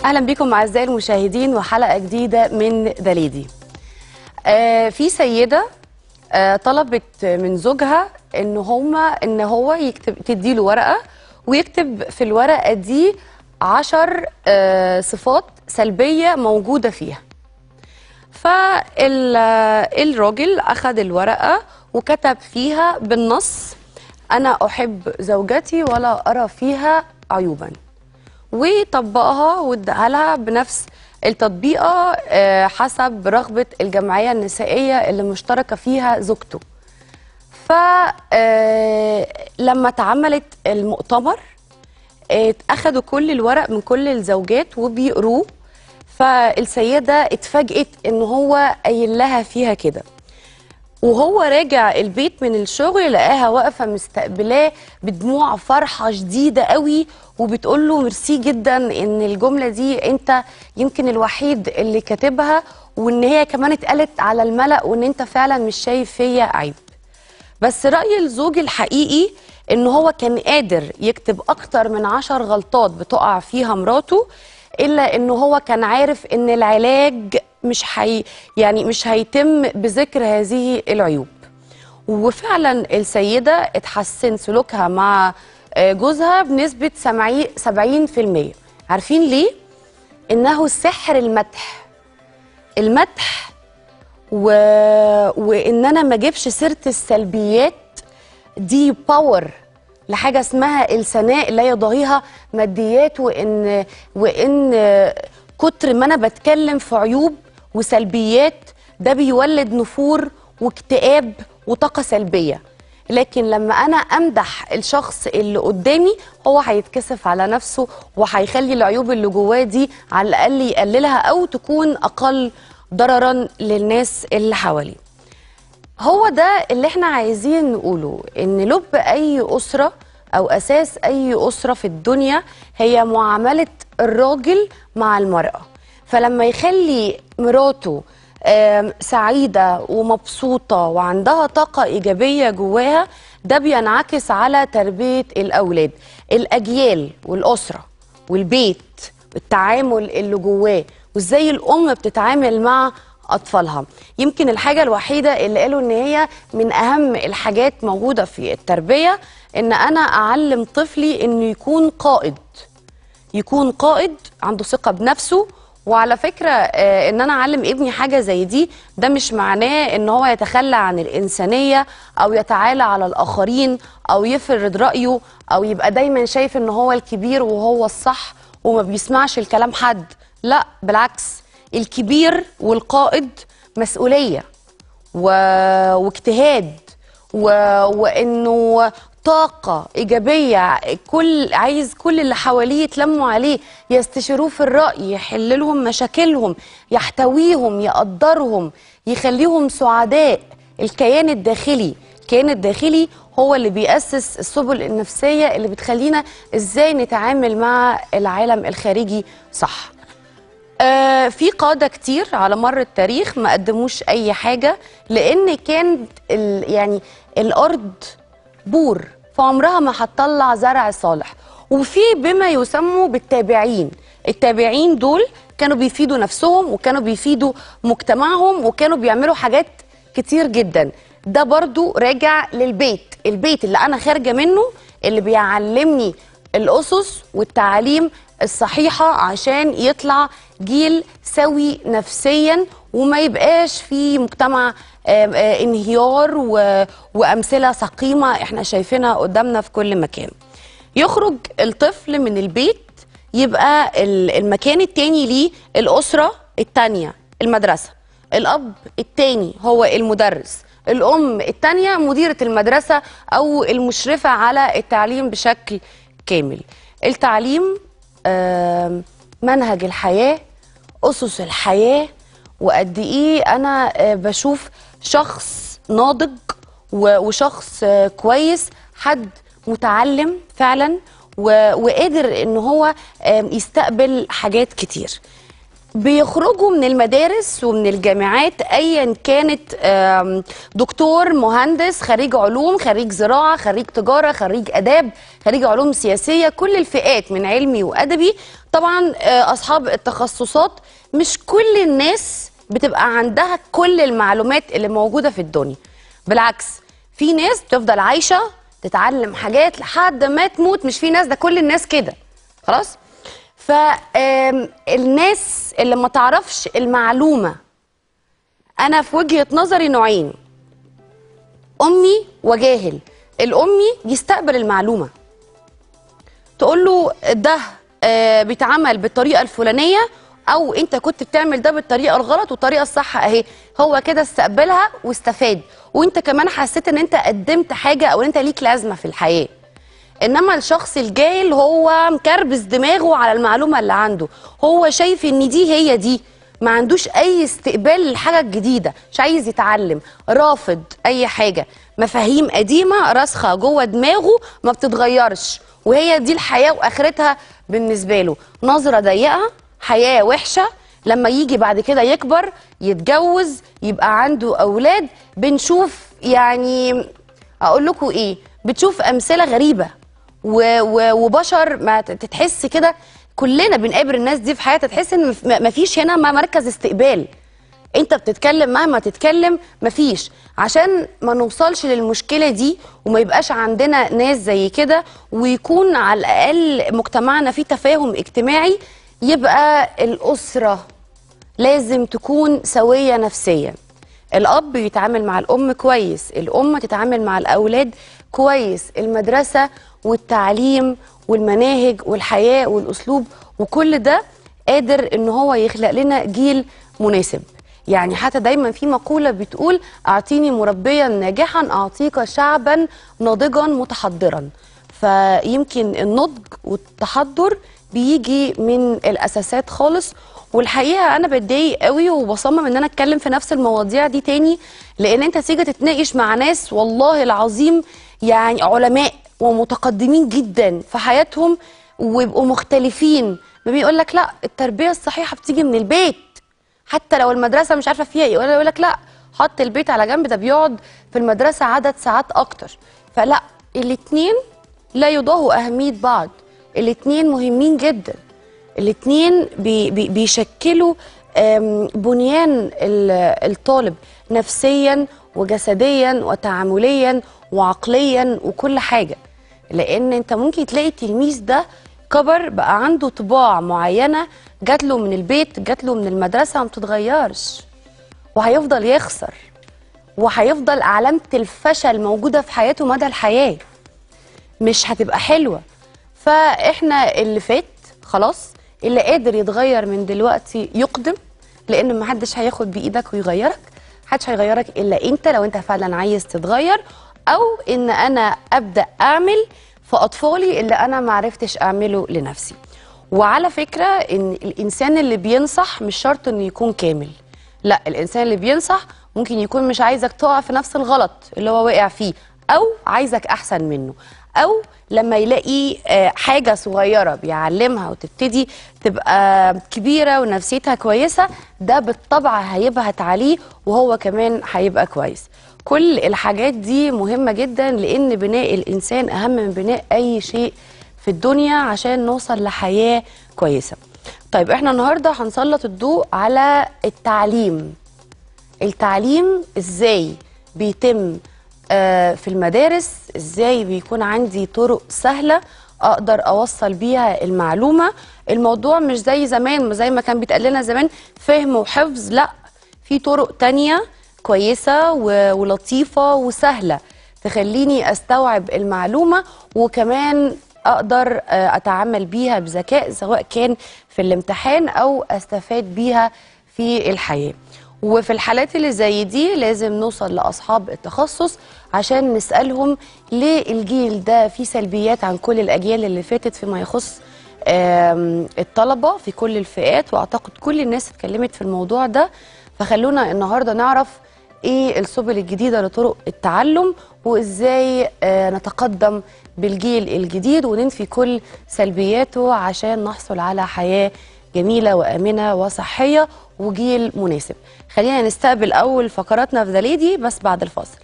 اهلا بكم اعزائي المشاهدين وحلقه جديده من ذا ليدي آه في سيده آه طلبت من زوجها ان هما ان هو يكتب تديله ورقه ويكتب في الورقه دي عشر آه صفات سلبيه موجوده فيها فالراجل اخذ الورقه وكتب فيها بالنص انا احب زوجتي ولا ارى فيها عيوبا وطبقها واداها لها بنفس التطبيقه آه، حسب رغبه الجمعيه النسائيه اللي مشتركه فيها زوجته فلما اتعملت المؤتمر آه، اخدوا كل الورق من كل الزوجات وبيقروه فالسيده اتفاجئت ان هو قايل لها فيها كده وهو راجع البيت من الشغل لقاها واقفه مستقبلاه بدموع فرحه شديده قوي وبتقول له ميرسي جدا ان الجمله دي انت يمكن الوحيد اللي كاتبها وان هي كمان اتقالت على الملأ وان انت فعلا مش شايف فيا عيب بس رأي الزوج الحقيقي ان هو كان قادر يكتب اكتر من عشر غلطات بتقع فيها مراته الا ان هو كان عارف ان العلاج مش حي يعني مش هيتم بذكر هذه العيوب وفعلا السيدة اتحسن سلوكها مع آه، جوزها بنسبة 70 70% عارفين ليه؟ إنه سحر المدح المدح و... وإن أنا ما أجيبش سيرة السلبيات دي باور لحاجة اسمها الثناء لا يضاهيها ماديات وإن وإن كتر ما أنا بتكلم في عيوب وسلبيات ده بيولد نفور واكتئاب وطاقة سلبية لكن لما أنا أمدح الشخص اللي قدامي هو هيتكسف على نفسه وهيخلي العيوب اللي جواه دي على الأقل يقللها أو تكون أقل ضررا للناس اللي حواليه هو ده اللي احنا عايزين نقوله ان لب اي اسره او اساس اي اسره في الدنيا هي معامله الراجل مع المراه فلما يخلي مراته آم، سعيده ومبسوطه وعندها طاقه ايجابيه جواها ده بينعكس على تربيه الاولاد الاجيال والاسره والبيت التعامل اللي جواه وازاي الام بتتعامل مع اطفالها يمكن الحاجه الوحيده اللي قالوا ان هي من اهم الحاجات موجوده في التربيه ان انا اعلم طفلي انه يكون قائد يكون قائد عنده ثقه بنفسه وعلى فكره آه، ان انا اعلم ابني حاجه زي دي ده مش معناه ان هو يتخلى عن الانسانيه او يتعالى على الاخرين او يفرض رايه او يبقى دايما شايف ان هو الكبير وهو الصح وما بيسمعش الكلام حد لا بالعكس الكبير والقائد مسؤوليه و... واجتهاد و... وانه طاقة إيجابية كل عايز كل اللي حواليه يتلموا عليه يستشيروه في الرأي يحل لهم مشاكلهم يحتويهم يقدرهم يخليهم سعداء الكيان الداخلي الكيان الداخلي هو اللي بيأسس السبل النفسية اللي بتخلينا إزاي نتعامل مع العالم الخارجي صح آه، في قادة كتير على مر التاريخ ما قدموش أي حاجة لأن كانت ال- يعني الأرض بور فعمرها ما هتطلع زرع صالح وفي بما يسموا بالتابعين التابعين دول كانوا بيفيدوا نفسهم وكانوا بيفيدوا مجتمعهم وكانوا بيعملوا حاجات كتير جدا ده برضو راجع للبيت البيت اللي أنا خارجة منه اللي بيعلمني الأسس والتعاليم الصحيحة عشان يطلع جيل سوي نفسيا وما يبقاش في مجتمع آم، آه، انهيار و- وأمثلة سقيمة احنا شايفينها قدامنا في كل مكان يخرج الطفل من البيت يبقى ال- المكان التاني ليه الأسرة التانية المدرسة الأب التاني هو المدرس الأم التانية مديرة المدرسة أو المشرفة على التعليم بشكل كامل التعليم آم، منهج الحياة أسس الحياة وقد إيه أنا آه، بشوف شخص ناضج و- وشخص آه، كويس حد متعلم فعلا و- وقادر ان هو آم، يستقبل حاجات كتير بيخرجوا من المدارس ومن الجامعات ايا كانت آم، دكتور مهندس خريج علوم خريج زراعه خريج تجاره خريج اداب خريج علوم سياسيه كل الفئات من علمي وادبي طبعا آه، اصحاب التخصصات مش كل الناس بتبقى عندها كل المعلومات اللي موجوده في الدنيا بالعكس في ناس بتفضل عايشه تتعلم حاجات لحد ما تموت مش في ناس ده كل الناس كده خلاص فالناس اللي ما تعرفش المعلومة أنا في وجهة نظري نوعين أمي وجاهل الأمي يستقبل المعلومة تقول له ده آه، بيتعمل بالطريقة الفلانية أو أنت كنت بتعمل ده بالطريقة الغلط والطريقة الصح أهي هو كده استقبلها واستفاد وأنت كمان حسيت إن أنت قدمت حاجة أو إن أنت ليك لازمة في الحياة انما الشخص الجاهل هو مكربس دماغه على المعلومه اللي عنده هو شايف ان دي هي دي ما عندوش اي استقبال للحاجه الجديده مش عايز يتعلم رافض اي حاجه مفاهيم قديمه راسخه جوه دماغه ما بتتغيرش وهي دي الحياه واخرتها بالنسبه له نظره ضيقه حياه وحشه لما يجي بعد كده يكبر يتجوز يبقى عنده اولاد بنشوف يعني اقول لكم ايه بتشوف امثله غريبه و و وبشر ما ت- تتحس كده كلنا بنقابل الناس دي في حياتنا تحس ان مف- ما فيش هنا ما مركز استقبال انت بتتكلم مهما تتكلم مفيش عشان ما نوصلش للمشكله دي وما يبقاش عندنا ناس زي كده ويكون على الاقل مجتمعنا فيه تفاهم اجتماعي يبقى الاسره لازم تكون سويه نفسيا الاب يتعامل مع الام كويس الام تتعامل مع الاولاد كويس المدرسه والتعليم والمناهج والحياه والاسلوب وكل ده قادر ان هو يخلق لنا جيل مناسب يعني حتى دايما في مقوله بتقول اعطيني مربيا ناجحا اعطيك شعبا ناضجا متحضرا فيمكن النضج والتحضر بيجي من الاساسات خالص والحقيقه انا بتضايق قوي وبصمم ان انا اتكلم في نفس المواضيع دي تاني لان انت تيجي تتناقش مع ناس والله العظيم يعني علماء ومتقدمين جدا في حياتهم ويبقوا مختلفين بيقول لك لا التربيه الصحيحه بتيجي من البيت حتى لو المدرسه مش عارفه فيها ايه ولا يقول لك لا حط البيت على جنب ده بيقعد في المدرسه عدد ساعات اكتر فلا الاتنين لا يضاهوا اهميه بعض الاتنين مهمين جدا الاتنين بي بي بيشكلوا آم، بنيان ال- الطالب نفسيا وجسديا وتعامليا وعقليا وكل حاجه لان انت ممكن تلاقي التلميذ ده كبر بقى عنده طباع معينه جات له من البيت جات له من المدرسه ما بتتغيرش وهيفضل يخسر وهيفضل علامه الفشل موجوده في حياته مدى الحياه مش هتبقى حلوه فاحنا اللي فات خلاص اللي قادر يتغير من دلوقتي يقدم لان محدش هياخد بايدك ويغيرك محدش هيغيرك الا انت لو انت فعلا عايز تتغير او ان انا ابدا اعمل في اطفالي اللي انا معرفتش اعمله لنفسي وعلى فكره ان الانسان اللي بينصح مش شرط انه يكون كامل لا الانسان اللي بينصح ممكن يكون مش عايزك تقع في نفس الغلط اللي هو واقع فيه او عايزك احسن منه او لما يلاقي آه، حاجه صغيره بيعلمها وتبتدي تبقى كبيره ونفسيتها كويسه ده بالطبع هيبهت عليه وهو كمان هيبقى كويس كل الحاجات دي مهمه جدا لان بناء الانسان اهم من بناء اي شيء في الدنيا عشان نوصل لحياه كويسه طيب احنا النهارده هنسلط الضوء على التعليم التعليم ازاي بيتم آه، في المدارس ازاي بيكون عندي طرق سهله اقدر اوصل بيها المعلومه الموضوع مش زي زمان زي ما كان بيتقال لنا زمان فهم وحفظ لا في طرق تانية كويسه و- ولطيفه وسهله تخليني استوعب المعلومه وكمان اقدر آه، اتعامل بيها بذكاء سواء كان في الامتحان او استفاد بيها في الحياه وفي الحالات اللي زي دي لازم نوصل لاصحاب التخصص عشان نسالهم ليه الجيل ده فيه سلبيات عن كل الاجيال اللي فاتت فيما يخص آم، الطلبه في كل الفئات واعتقد كل الناس اتكلمت في الموضوع ده فخلونا النهارده نعرف ايه السبل الجديده لطرق التعلم وازاي آه، نتقدم بالجيل الجديد وننفي كل سلبياته عشان نحصل على حياه جميله وامنه وصحيه وجيل مناسب خلينا نستقبل اول فقراتنا في ذا ليدي بس بعد الفاصل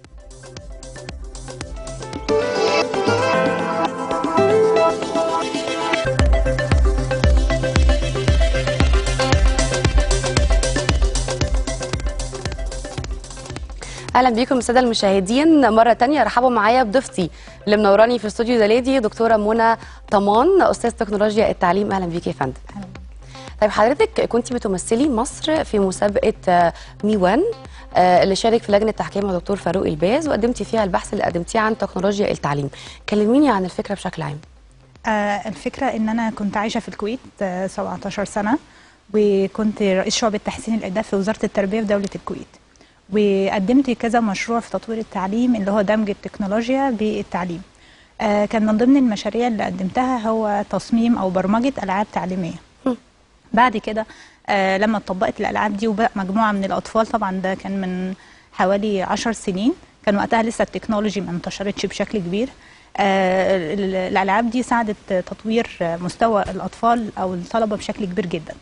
اهلا بيكم الساده المشاهدين مره تانية رحبوا معايا بضيفتي اللي منوراني في استوديو ذا ليدي دكتوره منى طمان استاذ تكنولوجيا التعليم اهلا بيكي يا فندم طيب حضرتك كنت بتمثلي مصر في مسابقه آه، ميوان آه، اللي شارك في لجنه تحكيمها دكتور فاروق الباز وقدمتي فيها البحث اللي قدمتيه عن تكنولوجيا التعليم كلميني عن الفكره بشكل عام آه، الفكرة إن أنا كنت عايشة في الكويت آه، 17 سنة وكنت رئيس شعبة تحسين الأداء في وزارة التربية في دولة الكويت وقدمت كذا مشروع في تطوير التعليم اللي هو دمج التكنولوجيا بالتعليم آه، كان من ضمن المشاريع اللي قدمتها هو تصميم أو برمجة ألعاب تعليمية بعد كده آه لما اتطبقت الالعاب دي وبقى مجموعه من الاطفال طبعا ده كان من حوالي عشر سنين كان وقتها لسه التكنولوجي ما انتشرتش بشكل كبير آه ال- الالعاب دي ساعدت تطوير مستوى الاطفال او الطلبه بشكل كبير جدا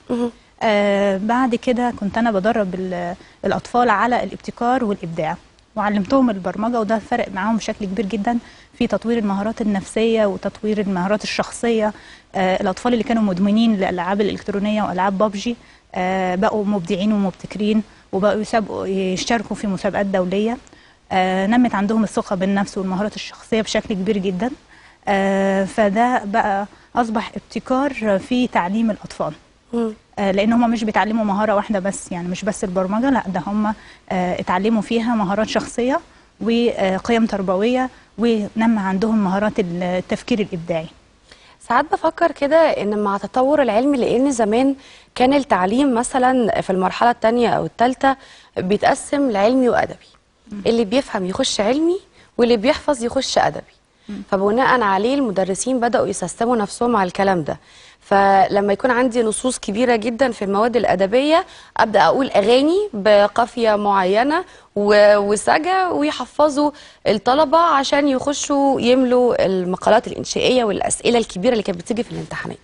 آه بعد كده كنت انا بدرب ال- الاطفال على الابتكار والابداع وعلمتهم البرمجه وده فرق معاهم بشكل كبير جدا في تطوير المهارات النفسيه وتطوير المهارات الشخصيه آه الاطفال اللي كانوا مدمنين للالعاب الالكترونيه والعاب بابجي آه بقوا مبدعين ومبتكرين وبقوا يسابقوا يشتركوا في مسابقات دوليه آه نمت عندهم الثقه بالنفس والمهارات الشخصيه بشكل كبير جدا آه فده بقى اصبح ابتكار في تعليم الاطفال مم. آه، لان هم مش بيتعلموا مهاره واحده بس يعني مش بس البرمجه لا ده هم آه، اتعلموا فيها مهارات شخصيه وقيم تربويه ونمى عندهم مهارات التفكير الابداعي ساعات بفكر كده ان مع تطور العلم لان زمان كان التعليم مثلا في المرحله الثانيه او الثالثه بيتقسم لعلمي وادبي اللي بيفهم يخش علمي واللي بيحفظ يخش ادبي فبناء عليه المدرسين بداوا يسيستموا نفسهم على الكلام ده فلما يكون عندي نصوص كبيره جدا في المواد الادبيه ابدا اقول اغاني بقافيه معينه و- وسجع ويحفظوا الطلبه عشان يخشوا يملوا المقالات الانشائيه والاسئله الكبيره اللي كانت بتيجي في الامتحانات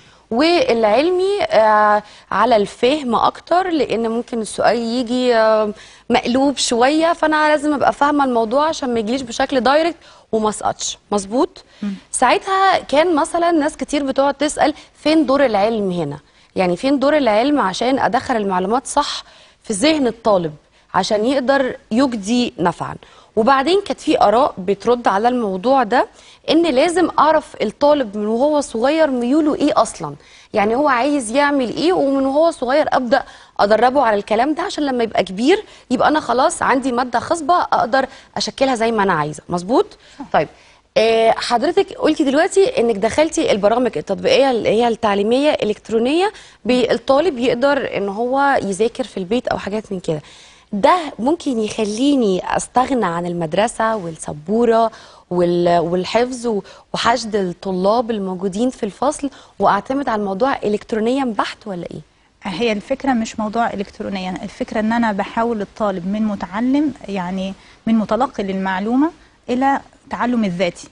والعلمي آه، على الفهم اكتر لان ممكن السؤال يجي آه، مقلوب شويه فانا لازم ابقى فاهمه الموضوع عشان ما يجيليش بشكل دايركت وما اسقطش مظبوط ساعتها كان مثلا ناس كتير بتقعد تسال فين دور العلم هنا يعني فين دور العلم عشان ادخل المعلومات صح في ذهن الطالب عشان يقدر يجدي نفعا وبعدين كانت في اراء بترد على الموضوع ده ان لازم اعرف الطالب من وهو صغير ميوله ايه اصلا يعني هو عايز يعمل ايه ومن وهو صغير ابدا ادربه على الكلام ده عشان لما يبقى كبير يبقى انا خلاص عندي ماده خصبه اقدر اشكلها زي ما انا عايزه مظبوط طيب آه، حضرتك قلتي دلوقتي انك دخلتي البرامج التطبيقيه اللي هي التعليميه الالكترونيه بالطالب يقدر ان هو يذاكر في البيت او حاجات من كده ده ممكن يخليني استغنى عن المدرسه والسبوره وال- والحفظ و- وحشد الطلاب الموجودين في الفصل واعتمد على الموضوع الكترونيا بحت ولا ايه هي الفكرة مش موضوع إلكترونيا الفكرة أن أنا بحول الطالب من متعلم يعني من متلقي للمعلومة إلى تعلم الذاتي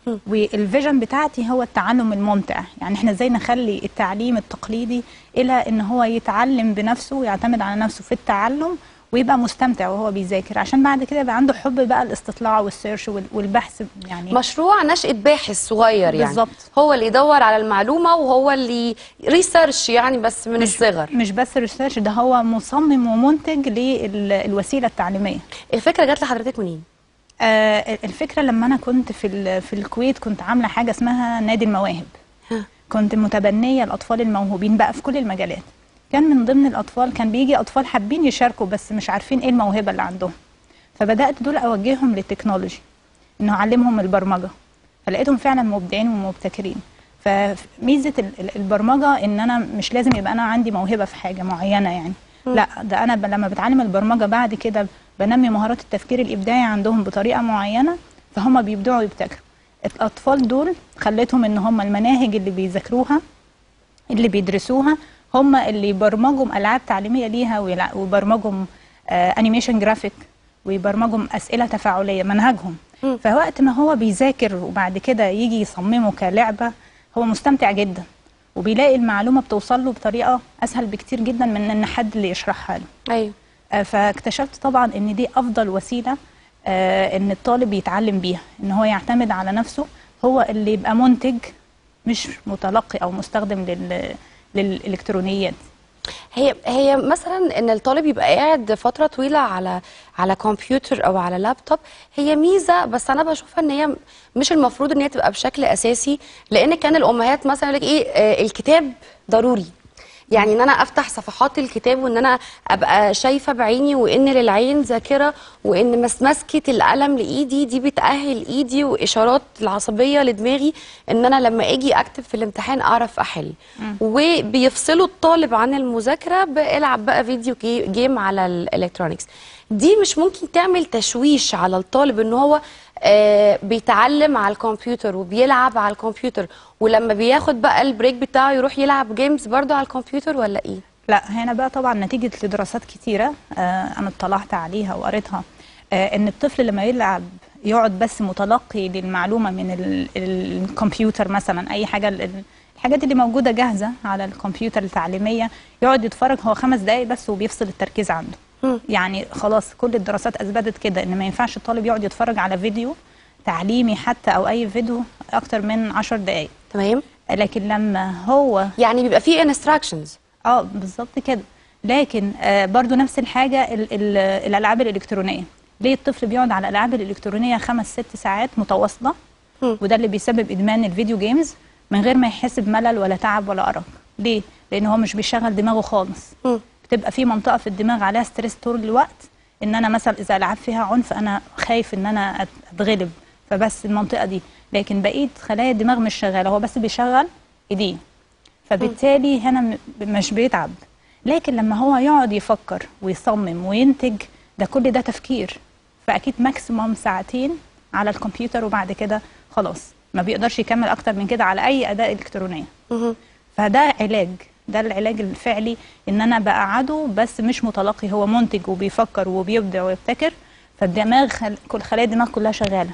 والفيجن بتاعتي هو التعلم الممتع يعني احنا ازاي نخلي التعليم التقليدي الى ان هو يتعلم بنفسه ويعتمد على نفسه في التعلم ويبقى مستمتع وهو بيذاكر عشان بعد كده يبقى عنده حب بقى الاستطلاع والسيرش وال- والبحث يعني مشروع نشأة باحث صغير يعني بالظبط. هو اللي يدور على المعلومة وهو اللي ريسيرش يعني بس من الصغر مش بس ريسيرش ده هو مصمم ومنتج للوسيله التعليميه الفكرة جات لحضرتك منين؟ آه، الفكره لما انا كنت في ال- في الكويت كنت عامله حاجه اسمها نادي المواهب ها. كنت متبنيه الاطفال الموهوبين بقى في كل المجالات كان من ضمن الاطفال كان بيجي اطفال حابين يشاركوا بس مش عارفين ايه الموهبه اللي عندهم فبدات دول اوجههم للتكنولوجي انه اعلمهم البرمجه فلقيتهم فعلا مبدعين ومبتكرين فميزه ال- ال- البرمجه ان انا مش لازم يبقى انا عندي موهبه في حاجه معينه يعني لا ده انا ب- لما بتعلم البرمجه بعد كده بنمي مهارات التفكير الابداعي عندهم بطريقه معينه فهم بيبدعوا ويبتكروا الاطفال دول خليتهم ان هم المناهج اللي بيذاكروها اللي بيدرسوها هم اللي يبرمجوا العاب تعليميه ليها ويلع- ويبرمجوا انيميشن جرافيك ويبرمجوا اسئله تفاعليه منهجهم فوقت ما هو بيذاكر وبعد كده يجي يصممه كلعبه هو مستمتع جدا وبيلاقي المعلومه بتوصل له بطريقه اسهل بكتير جدا من ان حد اللي يشرحها له ايوه آه، فاكتشفت طبعا ان دي افضل وسيله آه، ان الطالب يتعلم بيها ان هو يعتمد على نفسه هو اللي يبقى منتج مش متلقي او مستخدم لل للالكترونيات هي هي مثلا ان الطالب يبقى قاعد فتره طويله على على كمبيوتر او على لابتوب هي ميزه بس انا بشوفها ان هي مش المفروض ان هي تبقى بشكل اساسي لان كان الامهات مثلا يقول لك ايه آه، الكتاب ضروري يعني ان انا افتح صفحات الكتاب وان انا ابقى شايفه بعيني وان للعين ذاكره وان مس- مسكه القلم لايدي دي بتاهل ايدي واشارات العصبيه لدماغي ان انا لما اجي اكتب في الامتحان اعرف احل وبيفصلوا الطالب عن المذاكره بالعب بقى فيديو جي- جيم على الالكترونيكس دي مش ممكن تعمل تشويش على الطالب ان هو آه بيتعلم على الكمبيوتر وبيلعب على الكمبيوتر ولما بياخد بقى البريك بتاعه يروح يلعب جيمز برضه على الكمبيوتر ولا ايه؟ لا هنا بقى طبعا نتيجة لدراسات كتيرة آه أنا اطلعت عليها وقريتها آه إن الطفل لما يلعب يقعد بس متلقي للمعلومة من ال- ال- الكمبيوتر مثلا أي حاجة ال- ال- الحاجات اللي موجودة جاهزة على الكمبيوتر التعليمية يقعد يتفرج هو خمس دقايق بس وبيفصل التركيز عنده مم. يعني خلاص كل الدراسات أثبتت كده إن ما ينفعش الطالب يقعد يتفرج على فيديو تعليمي حتى أو أي فيديو أكتر من عشر دقايق تمام؟ لكن لما هو يعني بيبقى فيه انستراكشنز اه بالظبط كده لكن آه برضو نفس الحاجه ال ال الالعاب الالكترونيه ليه الطفل بيقعد على الالعاب الالكترونيه خمس ست ساعات متواصله مم. وده اللي بيسبب ادمان الفيديو جيمز من غير ما يحس بملل ولا تعب ولا ارق ليه لان هو مش بيشغل دماغه خالص مم. بتبقى في منطقه في الدماغ عليها ستريس طول الوقت ان انا مثلا اذا العاب فيها عنف انا خايف ان انا أت- اتغلب فبس المنطقه دي لكن بقيه خلايا الدماغ مش شغاله هو بس بيشغل ايديه فبالتالي هنا م- مش بيتعب لكن لما هو يقعد يفكر ويصمم وينتج ده كل ده تفكير فاكيد ماكسيموم ساعتين على الكمبيوتر وبعد كده خلاص ما بيقدرش يكمل اكتر من كده على اي اداه الكترونيه مهم. فده علاج ده العلاج الفعلي ان انا بقعده بس مش متلقي هو منتج وبيفكر وبيبدع ويبتكر فالدماغ خل... كل خلايا الدماغ كلها شغاله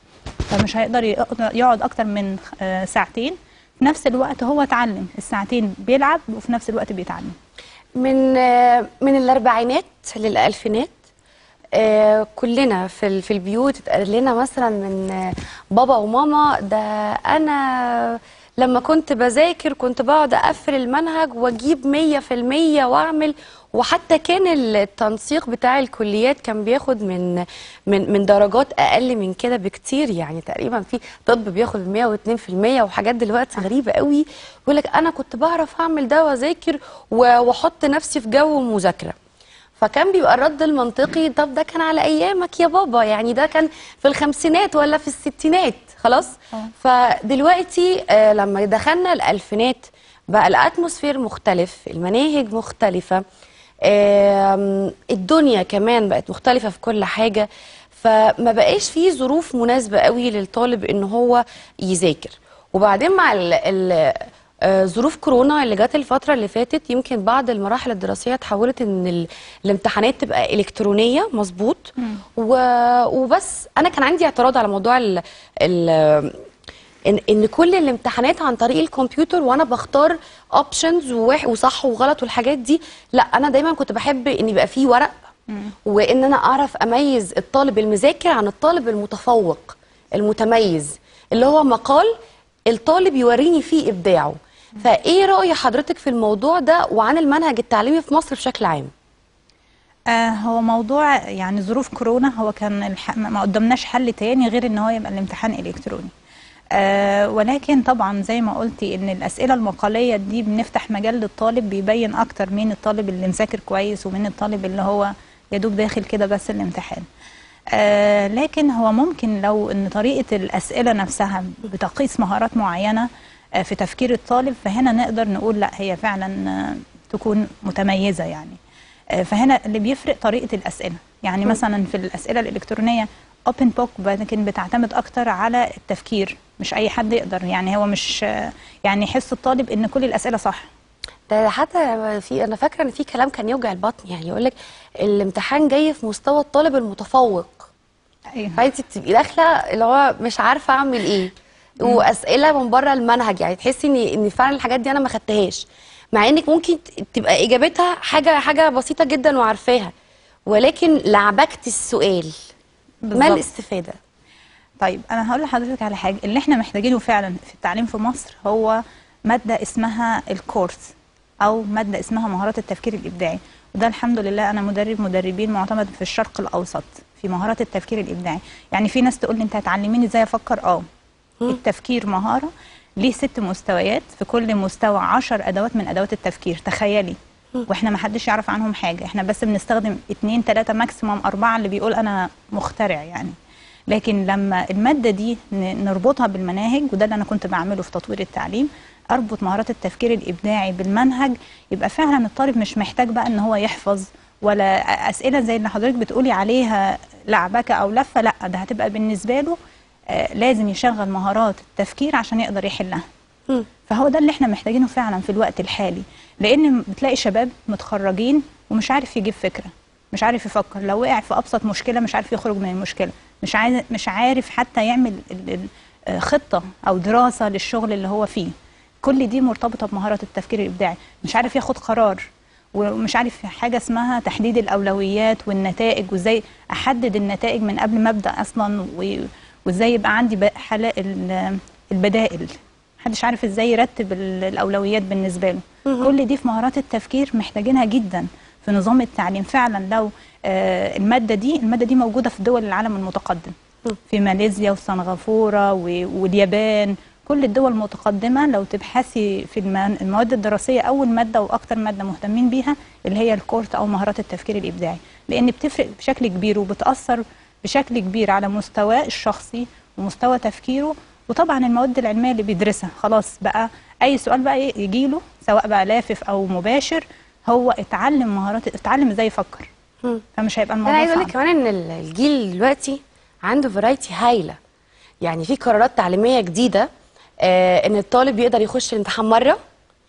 فمش هيقدر يق- يقعد اكتر من آه، ساعتين في نفس الوقت هو اتعلم الساعتين بيلعب وفي نفس الوقت بيتعلم من آه، من الاربعينات للالفينات آه، كلنا في ال- في البيوت اتقال لنا مثلا من آه، بابا وماما ده انا لما كنت بذاكر كنت بقعد اقفل المنهج واجيب مية في المية واعمل وحتى كان التنسيق بتاع الكليات كان بياخد من من من درجات اقل من كده بكتير يعني تقريبا في طب بياخد 102% وحاجات دلوقتي غريبه قوي يقول لك انا كنت بعرف اعمل ده واذاكر و- واحط نفسي في جو مذاكره فكان بيبقى الرد المنطقي طب ده كان على ايامك يا بابا يعني ده كان في الخمسينات ولا في الستينات خلاص آه. فدلوقتي آه، لما دخلنا الالفينات بقى الاتموسفير مختلف المناهج مختلفه آم، الدنيا كمان بقت مختلفه في كل حاجه فما بقاش فيه ظروف مناسبه قوي للطالب ان هو يذاكر وبعدين مع ال ال آه، ظروف كورونا اللي جت الفترة اللي فاتت يمكن بعض المراحل الدراسية اتحولت ان ال- الامتحانات تبقى إلكترونية مظبوط و- وبس أنا كان عندي اعتراض على موضوع ال ال ان ان كل الامتحانات عن طريق الكمبيوتر وانا بختار اوبشنز وصح وغلط والحاجات دي لا انا دايما كنت بحب ان يبقى فيه ورق وان انا اعرف اميز الطالب المذاكر عن الطالب المتفوق المتميز اللي هو مقال الطالب يوريني فيه ابداعه فايه راي حضرتك في الموضوع ده وعن المنهج التعليمي في مصر بشكل عام آه هو موضوع يعني ظروف كورونا هو كان الح... ما قدامناش حل تاني غير ان هو يبقى الامتحان الكتروني آه ولكن طبعا زي ما قلتي ان الاسئله المقاليه دي بنفتح مجال للطالب بيبين اكتر مين الطالب اللي مذاكر كويس ومين الطالب اللي هو يدوب داخل كده بس الامتحان آه لكن هو ممكن لو ان طريقه الاسئله نفسها بتقيس مهارات معينه آه في تفكير الطالب فهنا نقدر نقول لا هي فعلا آه تكون متميزه يعني آه فهنا اللي بيفرق طريقه الاسئله يعني مثلا في الاسئله الالكترونيه اوبن بوك لكن بتعتمد اكتر على التفكير مش اي حد يقدر يعني هو مش آه، يعني يحس الطالب ان كل الاسئله صح ده حتى في انا فاكره ان في كلام كان يوجع البطن يعني يقول لك الامتحان جاي في مستوى الطالب المتفوق ايوه فانت بتبقي داخله اللي هو مش عارفه اعمل ايه واسئله من بره المنهج يعني تحسي ان ان فعلا الحاجات دي انا ما خدتهاش مع انك ممكن ت- تبقى اجابتها حاجه حاجه بسيطه جدا وعارفاها ولكن لعبكت السؤال ما بالظبط. الاستفاده طيب انا هقول لحضرتك على حاجه اللي احنا محتاجينه فعلا في التعليم في مصر هو ماده اسمها الكورس او ماده اسمها مهارات التفكير الابداعي وده الحمد لله انا مدرب مدربين معتمد في الشرق الاوسط في مهارات التفكير الابداعي يعني في ناس تقول لي انت هتعلميني ازاي افكر اه التفكير مهاره ليه ست مستويات في كل مستوى عشر ادوات من ادوات التفكير تخيلي واحنا ما حدش يعرف عنهم حاجه احنا بس بنستخدم اتنين تلاته ماكسيموم اربعه اللي بيقول انا مخترع يعني لكن لما الماده دي ن- نربطها بالمناهج وده اللي انا كنت بعمله في تطوير التعليم اربط مهارات التفكير الابداعي بالمنهج يبقى فعلا الطالب مش محتاج بقى ان هو يحفظ ولا أ- اسئله زي اللي حضرتك بتقولي عليها لعبكه او لفه لا ده هتبقى بالنسبه له آه، لازم يشغل مهارات التفكير عشان يقدر يحلها مم. فهو ده اللي احنا محتاجينه فعلا في الوقت الحالي لان بتلاقي شباب متخرجين ومش عارف يجيب فكره مش عارف يفكر لو وقع في ابسط مشكله مش عارف يخرج من المشكله مش عايز مش عارف حتى يعمل ال- ال- آه، خطه او دراسه للشغل اللي هو فيه كل دي مرتبطه بمهاره التفكير الابداعي مش عارف ياخد قرار ومش عارف حاجه اسمها تحديد الاولويات والنتائج وازاي احدد النتائج من قبل ما ابدا اصلا و- وازاي يبقى عندي ب- حلا- ال- البدائل محدش عارف ازاي يرتب ال- الاولويات بالنسبه له كل دي في مهارات التفكير محتاجينها جدا في نظام التعليم فعلا لو آه، الماده دي الماده دي موجوده في دول العالم المتقدم في ماليزيا وسنغافوره و- واليابان كل الدول المتقدمه لو تبحثي في الم- المواد الدراسيه اول ماده واكتر ماده مهتمين بيها اللي هي الكورت او مهارات التفكير الابداعي لان بتفرق بشكل كبير وبتاثر بشكل كبير على مستواه الشخصي ومستوى تفكيره وطبعا المواد العلميه اللي بيدرسها خلاص بقى اي سؤال بقى يجي له سواء بقى لافف او مباشر هو اتعلم مهارات اتعلم ازاي يفكر مم. فمش هيبقى انا الموضوع عايزه اقول لك صعب كمان ان ال- الجيل دلوقتي عنده فرايتي هايله يعني في قرارات تعليميه جديده آه ان الطالب يقدر يخش الامتحان مره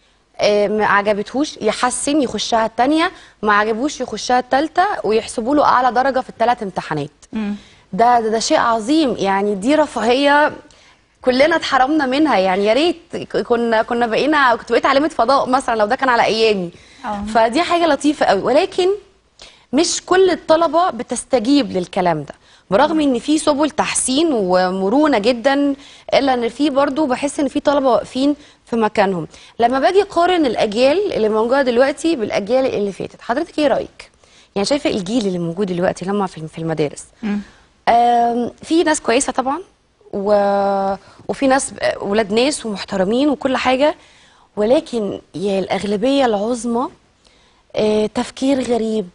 آه ما عجبتهوش يحسن يخشها الثانيه ما عجبوش يخشها الثالثه ويحسبوا له اعلى درجه في الثلاث امتحانات مم. ده, ده ده شيء عظيم يعني دي رفاهيه كلنا اتحرمنا منها يعني يا ريت ك- كنا كنا بقينا كنت بقيت عالمه فضاء مثلا لو ده كان على ايامي آه. فدي حاجه لطيفه قوي ولكن مش كل الطلبه بتستجيب للكلام ده برغم ان في سبل تحسين ومرونه جدا الا ان في برضو بحس ان في طلبه واقفين في مكانهم لما باجي اقارن الاجيال اللي موجوده دلوقتي بالاجيال اللي فاتت حضرتك ايه رايك يعني شايفه الجيل اللي موجود دلوقتي لما في في المدارس مم. آم، في ناس كويسه طبعا و... وفي ناس ولاد ناس ومحترمين وكل حاجه ولكن يا الاغلبيه العظمى آه، تفكير غريب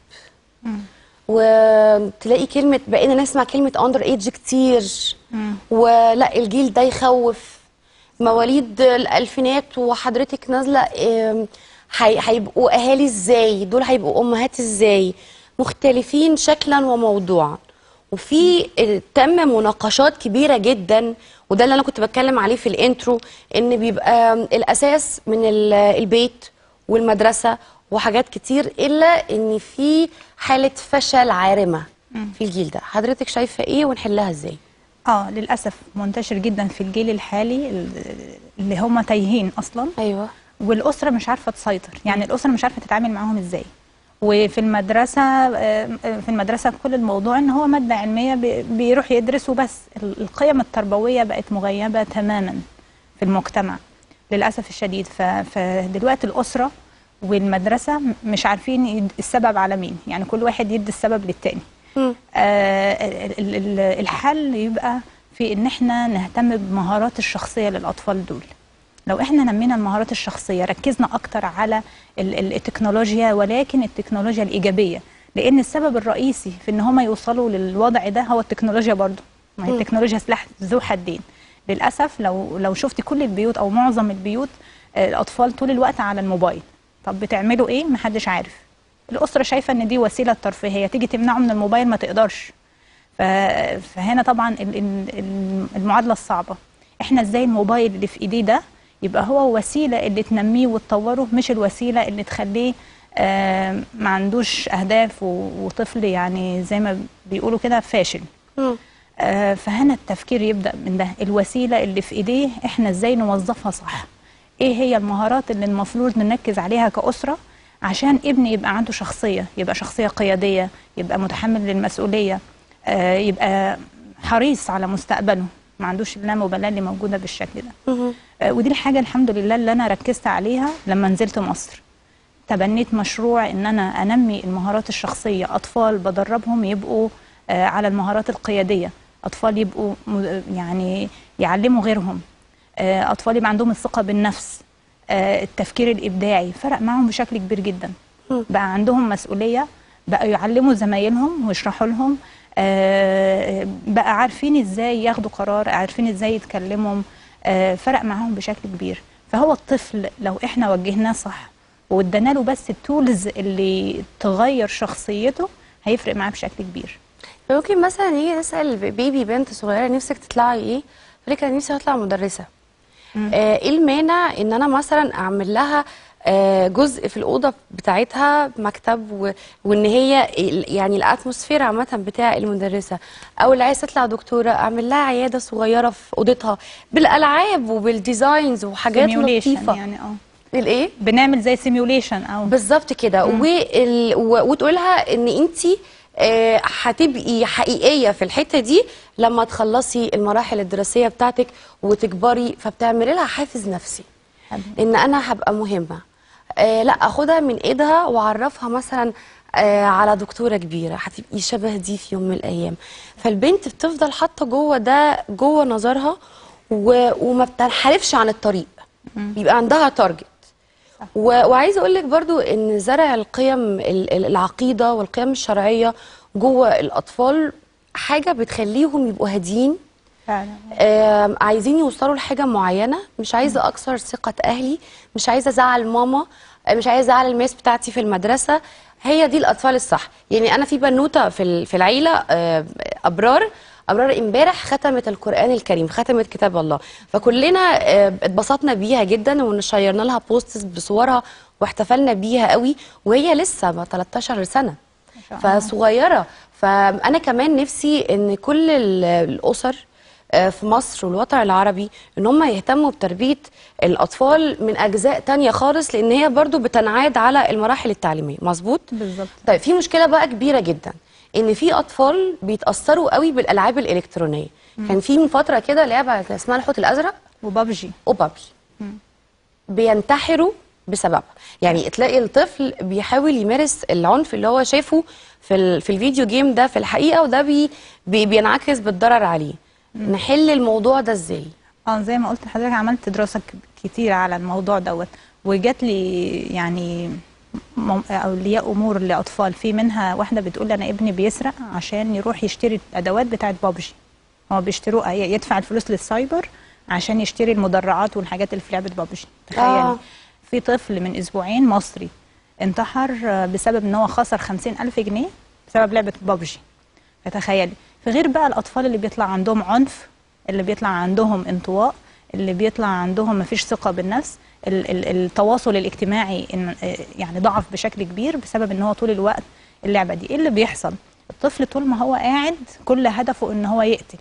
وتلاقي كلمه بقينا نسمع كلمه اندر ايدج كتير مم. ولا الجيل ده يخوف مواليد الالفينات وحضرتك نازله آم، هي- هيبقوا اهالي ازاي دول هيبقوا امهات ازاي مختلفين شكلا وموضوعا وفي آه، تم مناقشات كبيره جدا وده اللي انا كنت بتكلم عليه في الانترو ان بيبقى الاساس من ال- البيت والمدرسه وحاجات كتير الا ان في حاله فشل عارمه في الجيل ده حضرتك شايفه ايه ونحلها ازاي اه للاسف منتشر جدا في الجيل الحالي ال- اللي هم تايهين اصلا ايوه والاسره مش عارفه تسيطر يعني الاسره مش عارفه تتعامل معاهم ازاي وفي المدرسه آه، في المدرسه كل الموضوع ان هو ماده علميه بي- بيروح يدرس وبس ال- القيم التربويه بقت مغيبه تماما في المجتمع للاسف الشديد ف- فدلوقتي الاسره والمدرسه م- مش عارفين يد- السبب على مين يعني كل واحد يدي السبب للتاني مم. آه، ال- ال- الحل يبقى في ان احنا نهتم بمهارات الشخصيه للاطفال دول لو احنا نمينا المهارات الشخصيه ركزنا اكتر على ال- ال- التكنولوجيا ولكن التكنولوجيا الايجابيه لان السبب الرئيسي في ان هم يوصلوا للوضع ده هو التكنولوجيا برضو ما هي مم. التكنولوجيا سلاح ذو حدين للاسف لو لو شفت كل البيوت او معظم البيوت آه، الاطفال طول الوقت على الموبايل طب بتعملوا ايه محدش عارف الاسره شايفه ان دي وسيله ترفيهيه تيجي تمنعه من الموبايل ما تقدرش ف- فهنا طبعا ال- ال- ال- المعادله الصعبه احنا ازاي الموبايل اللي في ايديه ده يبقى هو وسيله اللي تنميه وتطوره مش الوسيله اللي تخليه آه، ما عندوش اهداف و- وطفل يعني زي ما بيقولوا كده فاشل مم. آه، فهنا التفكير يبدا من ده الوسيله اللي في ايديه احنا ازاي نوظفها صح ايه هي المهارات اللي المفروض نركز عليها كاسره عشان ابني يبقى عنده شخصيه يبقى شخصيه قياديه يبقى متحمل للمسؤوليه آه، يبقى حريص على مستقبله ما عندوش اللامبالاه اللي موجوده بالشكل ده مهم. آه، ودي الحاجه الحمد لله اللي انا ركزت عليها لما نزلت مصر تبنيت مشروع ان انا انمي المهارات الشخصيه اطفال بدربهم يبقوا آه، على المهارات القياديه اطفال يبقوا م- يعني يعلموا غيرهم آه، اطفال يبقى عندهم الثقه بالنفس آه، التفكير الابداعي فرق معهم بشكل كبير جدا مم. بقى عندهم مسؤوليه بقى يعلموا زمايلهم ويشرحوا لهم آه، بقى عارفين ازاي ياخدوا قرار عارفين ازاي يتكلموا آه، فرق معاهم بشكل كبير فهو الطفل لو احنا وجهناه صح وادانا له بس التولز اللي تغير شخصيته هيفرق معاه بشكل كبير ممكن مثلا يجي نسال بيبي بنت صغيره نفسك تطلعي ايه تقول لك انا نفسي اطلع مدرسه آه، ايه المانع ان انا مثلا اعمل لها آه، جزء في الاوضه بتاعتها مكتب و... وان هي ال- يعني الاتموسفير عامه بتاع المدرسه او اللي عايزه تطلع دكتوره اعمل لها عياده صغيره في اوضتها بالالعاب وبالديزاينز وحاجات سيميوليشن لطيفه يعني اه الايه بنعمل زي سيميوليشن او بالظبط كده وال... و... وتقولها ان انت هتبقي حقيقيه في الحته دي لما تخلصي المراحل الدراسيه بتاعتك وتكبري فبتعملي لها حافز نفسي حلو. ان انا هبقى مهمه آه لا اخدها من ايدها واعرفها مثلا آه على دكتوره كبيره هتبقي شبه دي في يوم من الايام فالبنت بتفضل حاطه جوه ده جوه نظرها و... وما بتنحرفش عن الطريق بيبقى عندها تارجت و... وعايزه اقول لك برضو ان زرع القيم ال- ال- العقيده والقيم الشرعيه جوه الاطفال حاجه بتخليهم يبقوا هاديين فعلا آم، عايزين يوصلوا لحاجه معينه مش عايزه اكسر ثقه اهلي مش عايزه ازعل ماما آه، مش عايزه ازعل الميس بتاعتي في المدرسه هي دي الاطفال الصح يعني انا في بنوته في ال- في العيله آه، ابرار ابرار امبارح ختمت القران الكريم ختمت كتاب الله فكلنا آه، اتبسطنا بيها جدا ونشيرنا لها بوستس بصورها واحتفلنا بيها قوي وهي لسه ما 13 سنه ما شاء الله. فصغيره فانا كمان نفسي ان كل ال- الاسر آه، في مصر والوطن العربي ان هم يهتموا بتربيه الاطفال من اجزاء تانية خالص لان هي برضو بتنعاد على المراحل التعليميه مظبوط بالظبط طيب في مشكله بقى كبيره جدا ان في اطفال بيتاثروا قوي بالالعاب الالكترونيه كان في من فتره كده لعبه اسمها الحوت الازرق وبابجي وبابجي بينتحروا بسببها يعني تلاقي الطفل بيحاول يمارس العنف اللي هو شايفه في ال- في الفيديو جيم ده في الحقيقه وده بي بي بينعكس بالضرر عليه نحل الموضوع ده ازاي اه زي ما قلت لحضرتك عملت دراسه ك- كتير على الموضوع دوت وجات لي يعني مم- اولياء امور لاطفال في منها واحده بتقول انا ابني بيسرق عشان يروح يشتري الادوات بتاعت بابجي هو بيشتروها ي- يدفع الفلوس للسايبر عشان يشتري المدرعات والحاجات اللي في لعبه بابجي تخيلي آه. في طفل من اسبوعين مصري انتحر آه، بسبب ان هو خسر خمسين الف جنيه بسبب لعبه بابجي فتخيلي في غير بقى الاطفال اللي بيطلع عندهم عنف اللي بيطلع عندهم انطواء اللي بيطلع عندهم مفيش ثقه بالنفس ال- ال- التواصل الاجتماعي إن- آه، يعني ضعف بشكل كبير بسبب ان هو طول الوقت اللعبه دي ايه اللي بيحصل الطفل طول ما هو قاعد كل هدفه ان هو يقتل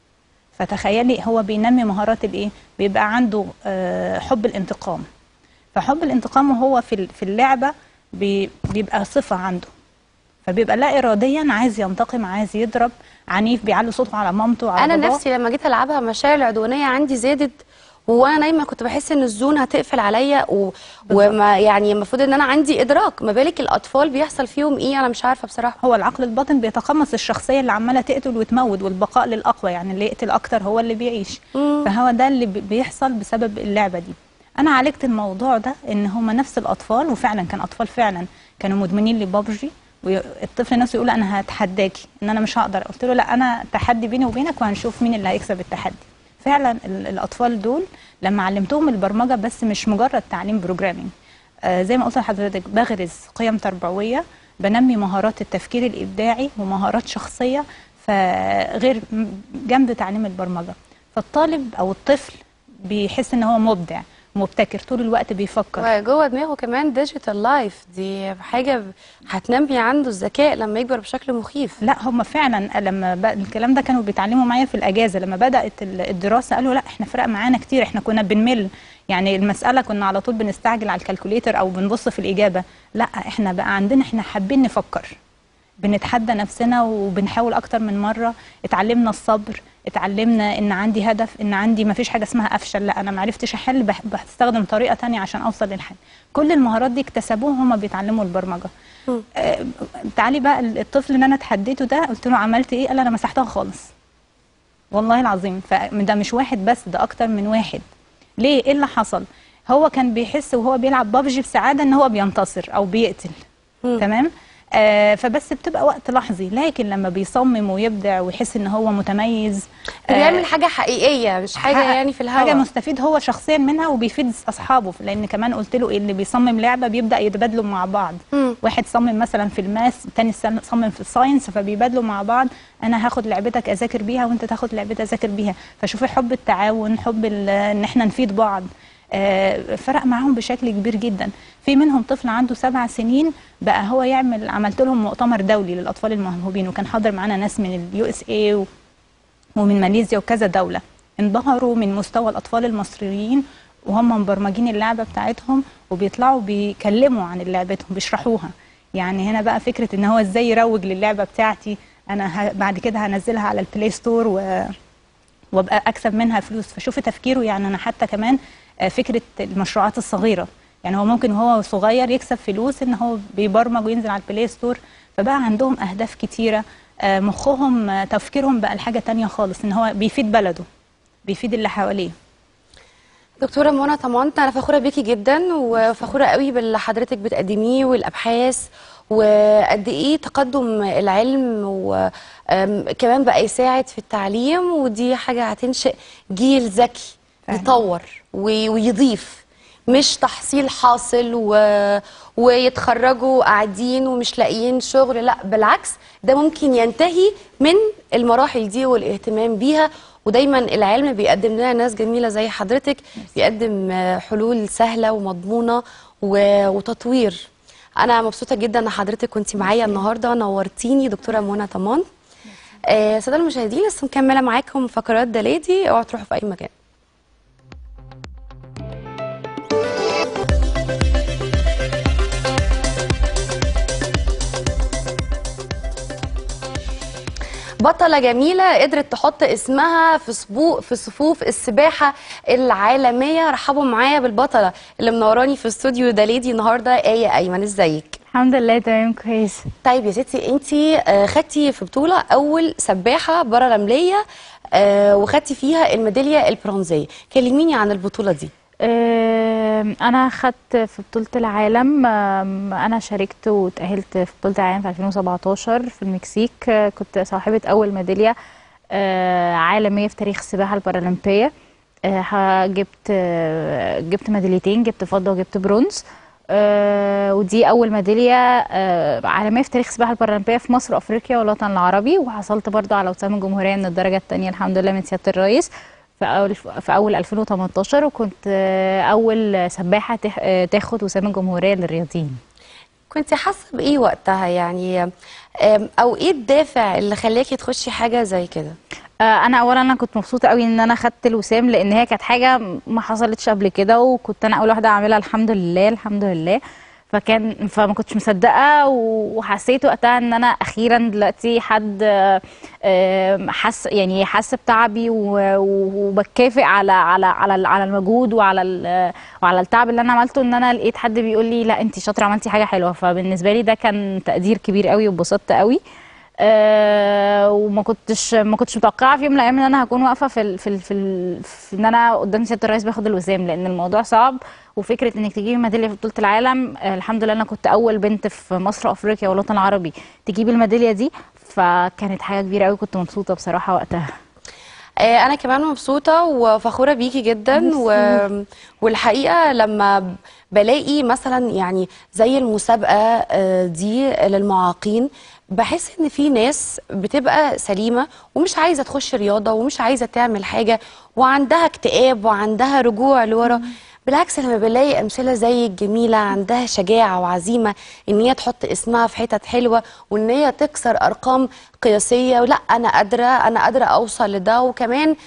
فتخيلي هو بينمي مهارات الايه بيبقى عنده آه، حب الانتقام فحب الانتقام وهو في ال- في اللعبه بي- بيبقى صفه عنده فبيبقى لا اراديا عايز ينتقم عايز يضرب عنيف بيعلي صوته على مامته على انا باباه. نفسي لما جيت العبها مشاعر العدوانيه عندي زادت وانا نايمه كنت بحس ان الزون هتقفل عليا و... وما يعني المفروض ان انا عندي ادراك ما بالك الاطفال بيحصل فيهم ايه انا مش عارفه بصراحه هو العقل الباطن بيتقمص الشخصيه اللي عماله تقتل وتموت والبقاء للاقوى يعني اللي يقتل اكتر هو اللي بيعيش مم. فهو ده اللي بي- بيحصل بسبب اللعبه دي انا عالجت الموضوع ده ان هما نفس الاطفال وفعلا كان اطفال فعلا كانوا مدمنين لبابجي والطفل نفسه يقول انا هتحداكي ان انا مش هقدر قلت له لا انا تحدي بيني وبينك وهنشوف مين اللي هيكسب التحدي فعلا ال- الاطفال دول لما علمتهم البرمجه بس مش مجرد تعليم بروجرامينج آه زي ما قلت لحضرتك بغرز قيم تربويه بنمي مهارات التفكير الابداعي ومهارات شخصيه فغير م- جنب تعليم البرمجه فالطالب او الطفل بيحس ان هو مبدع مبتكر طول الوقت بيفكر وجوه دماغه كمان ديجيتال لايف دي حاجه هتنمي عنده الذكاء لما يكبر بشكل مخيف لا هم فعلا لما ب... الكلام ده كانوا بيتعلموا معايا في الاجازه لما بدات ال- الدراسه قالوا لا احنا فرق معانا كتير احنا كنا بنمل يعني المساله كنا على طول بنستعجل على الكالكوليتر او بنبص في الاجابه لا احنا بقى عندنا احنا حابين نفكر بنتحدى نفسنا وبنحاول اكتر من مره اتعلمنا الصبر اتعلمنا ان عندي هدف ان عندي ما فيش حاجه اسمها افشل لا انا ما عرفتش احل بح- بستخدم طريقه تانية عشان اوصل للحل كل المهارات دي اكتسبوها هم بيتعلموا البرمجه آه، تعالي بقى الطفل اللي انا اتحديته ده قلت له عملت ايه قال انا مسحتها خالص والله العظيم فده مش واحد بس ده اكتر من واحد ليه ايه اللي حصل هو كان بيحس وهو بيلعب بابجي بسعاده ان هو بينتصر او بيقتل مم. تمام آه فبس بتبقى وقت لحظي لكن لما بيصمم ويبدع ويحس ان هو متميز بيعمل حاجه حقيقيه مش حاجه حاجة- يعني في الهواء حاجه مستفيد هو شخصيا منها وبيفيد اصحابه لان كمان قلت له اللي بيصمم لعبه بيبدا يتبادلوا مع بعض مم. واحد صمم مثلا في الماس تاني سن- صمم في الساينس فبيبادلوا مع بعض انا هاخد لعبتك اذاكر بيها وانت تاخد لعبتي اذاكر بيها فشوفي حب التعاون حب ال- ان احنا نفيد بعض آه، فرق معاهم بشكل كبير جدا في منهم طفل عنده سبع سنين بقى هو يعمل عملت لهم مؤتمر دولي للاطفال الموهوبين وكان حاضر معانا ناس من اليو اس اي ومن ماليزيا وكذا دولة انبهروا من مستوى الأطفال المصريين وهم مبرمجين اللعبة بتاعتهم وبيطلعوا بيكلموا عن لعبتهم بيشرحوها يعني هنا بقى فكرة ان هو ازاي يروج للعبة بتاعتي انا ه... بعد كده هنزلها على البلاي ستور و... وابقى اكسب منها فلوس فشوفي تفكيره يعني انا حتى كمان آه، فكرة المشروعات الصغيرة يعني هو ممكن وهو صغير يكسب فلوس ان هو بيبرمج وينزل على البلاي ستور فبقى عندهم اهداف كتيرة آه، مخهم آه، تفكيرهم بقى لحاجة تانية خالص ان هو بيفيد بلده بيفيد اللي حواليه دكتوره منى طمانت انا فخوره بيكي جدا وفخوره قوي باللي حضرتك بتقدميه والابحاث وقد ايه تقدم العلم وكمان بقى يساعد في التعليم ودي حاجه هتنشئ جيل ذكي فعلا. يطور وي- ويضيف مش تحصيل حاصل و... ويتخرجوا قاعدين ومش لاقيين شغل لا بالعكس ده ممكن ينتهي من المراحل دي والاهتمام بيها ودايما العلم بيقدم لنا ناس جميله زي حضرتك بيقدم آه، حلول سهله ومضمونه و... وتطوير انا مبسوطه جدا ان حضرتك كنت معايا النهارده نورتيني دكتوره منى طمان آه، ساده المشاهدين لسه مكمله معاكم فقرات دلادي اوعوا تروحوا في اي مكان بطلة جميلة قدرت تحط اسمها في صبو في صفوف السباحة العالمية رحبوا معايا بالبطلة اللي منوراني في استوديو ده ليدي النهاردة آية أيمن ازيك الحمد لله تمام كويس طيب يا ستي انتي آه، خدتي في بطولة أول سباحة بارالمبية آه، وخدتي فيها الميدالية البرونزية كلميني عن البطولة دي آم، انا خدت في بطولة العالم آم، انا شاركت وتأهلت في بطولة العالم في 2017 في المكسيك آه، كنت صاحبة اول ميدالية آه، عالمية في تاريخ السباحة البارالمبية آه، ها- جبت آه، جبت ميداليتين جبت فضة وجبت برونز آه، ودي اول ميداليه آه، عالميه في تاريخ السباحه البارالمبيه في مصر وافريقيا والوطن العربي وحصلت برضو على وسام الجمهوريه من الدرجه الثانيه الحمد لله من سياده الرئيس في اول في اول 2018 وكنت آه، اول سباحه تح- آه، تاخد وسام الجمهوريه للرياضيين كنت حاسة بإيه وقتها يعني آم، أو إيه الدافع اللي خلاكي تخشي حاجة زي كده آه، انا اولا انا كنت مبسوطه قوي ان انا خدت الوسام لان هي كانت حاجه ما حصلتش قبل كده وكنت انا اول واحده اعملها الحمد لله الحمد لله فكان فما كنتش مصدقه وحسيت وقتها ان انا اخيرا دلوقتي حد آه، آه، حس يعني حس بتعبي و- و- وبكافئ على على على على المجهود وعلى ال- وعلى التعب اللي انا عملته ان انا لقيت حد بيقول لي لا انت شاطره عملتي حاجه حلوه فبالنسبه لي ده كان تقدير كبير قوي واتبسطت قوي آه وما كنتش ما كنتش متوقعه في يوم من الايام ان انا هكون واقفه في ال في ال في, ال في ان انا قدام سياده الرئيس باخد الوسام لان الموضوع صعب وفكره انك تجيبي ميداليه في بطوله العالم آه الحمد لله انا كنت اول بنت في مصر وافريقيا والوطن العربي تجيب الميداليه دي فكانت حاجه كبيره قوي كنت مبسوطه بصراحه وقتها آه، انا كمان مبسوطه وفخوره بيكي جدا و... والحقيقه لما ب- بلاقي مثلا يعني زي المسابقه آه، دي للمعاقين بحس ان في ناس بتبقى سليمه ومش عايزه تخش رياضه ومش عايزه تعمل حاجه وعندها اكتئاب وعندها رجوع لورا بالعكس لما بلاقي امثله زي الجميله عندها شجاعه وعزيمه ان هي تحط اسمها في حتت حلوه وان هي تكسر ارقام قياسيه ولا انا قادره انا قادره اوصل لده وكمان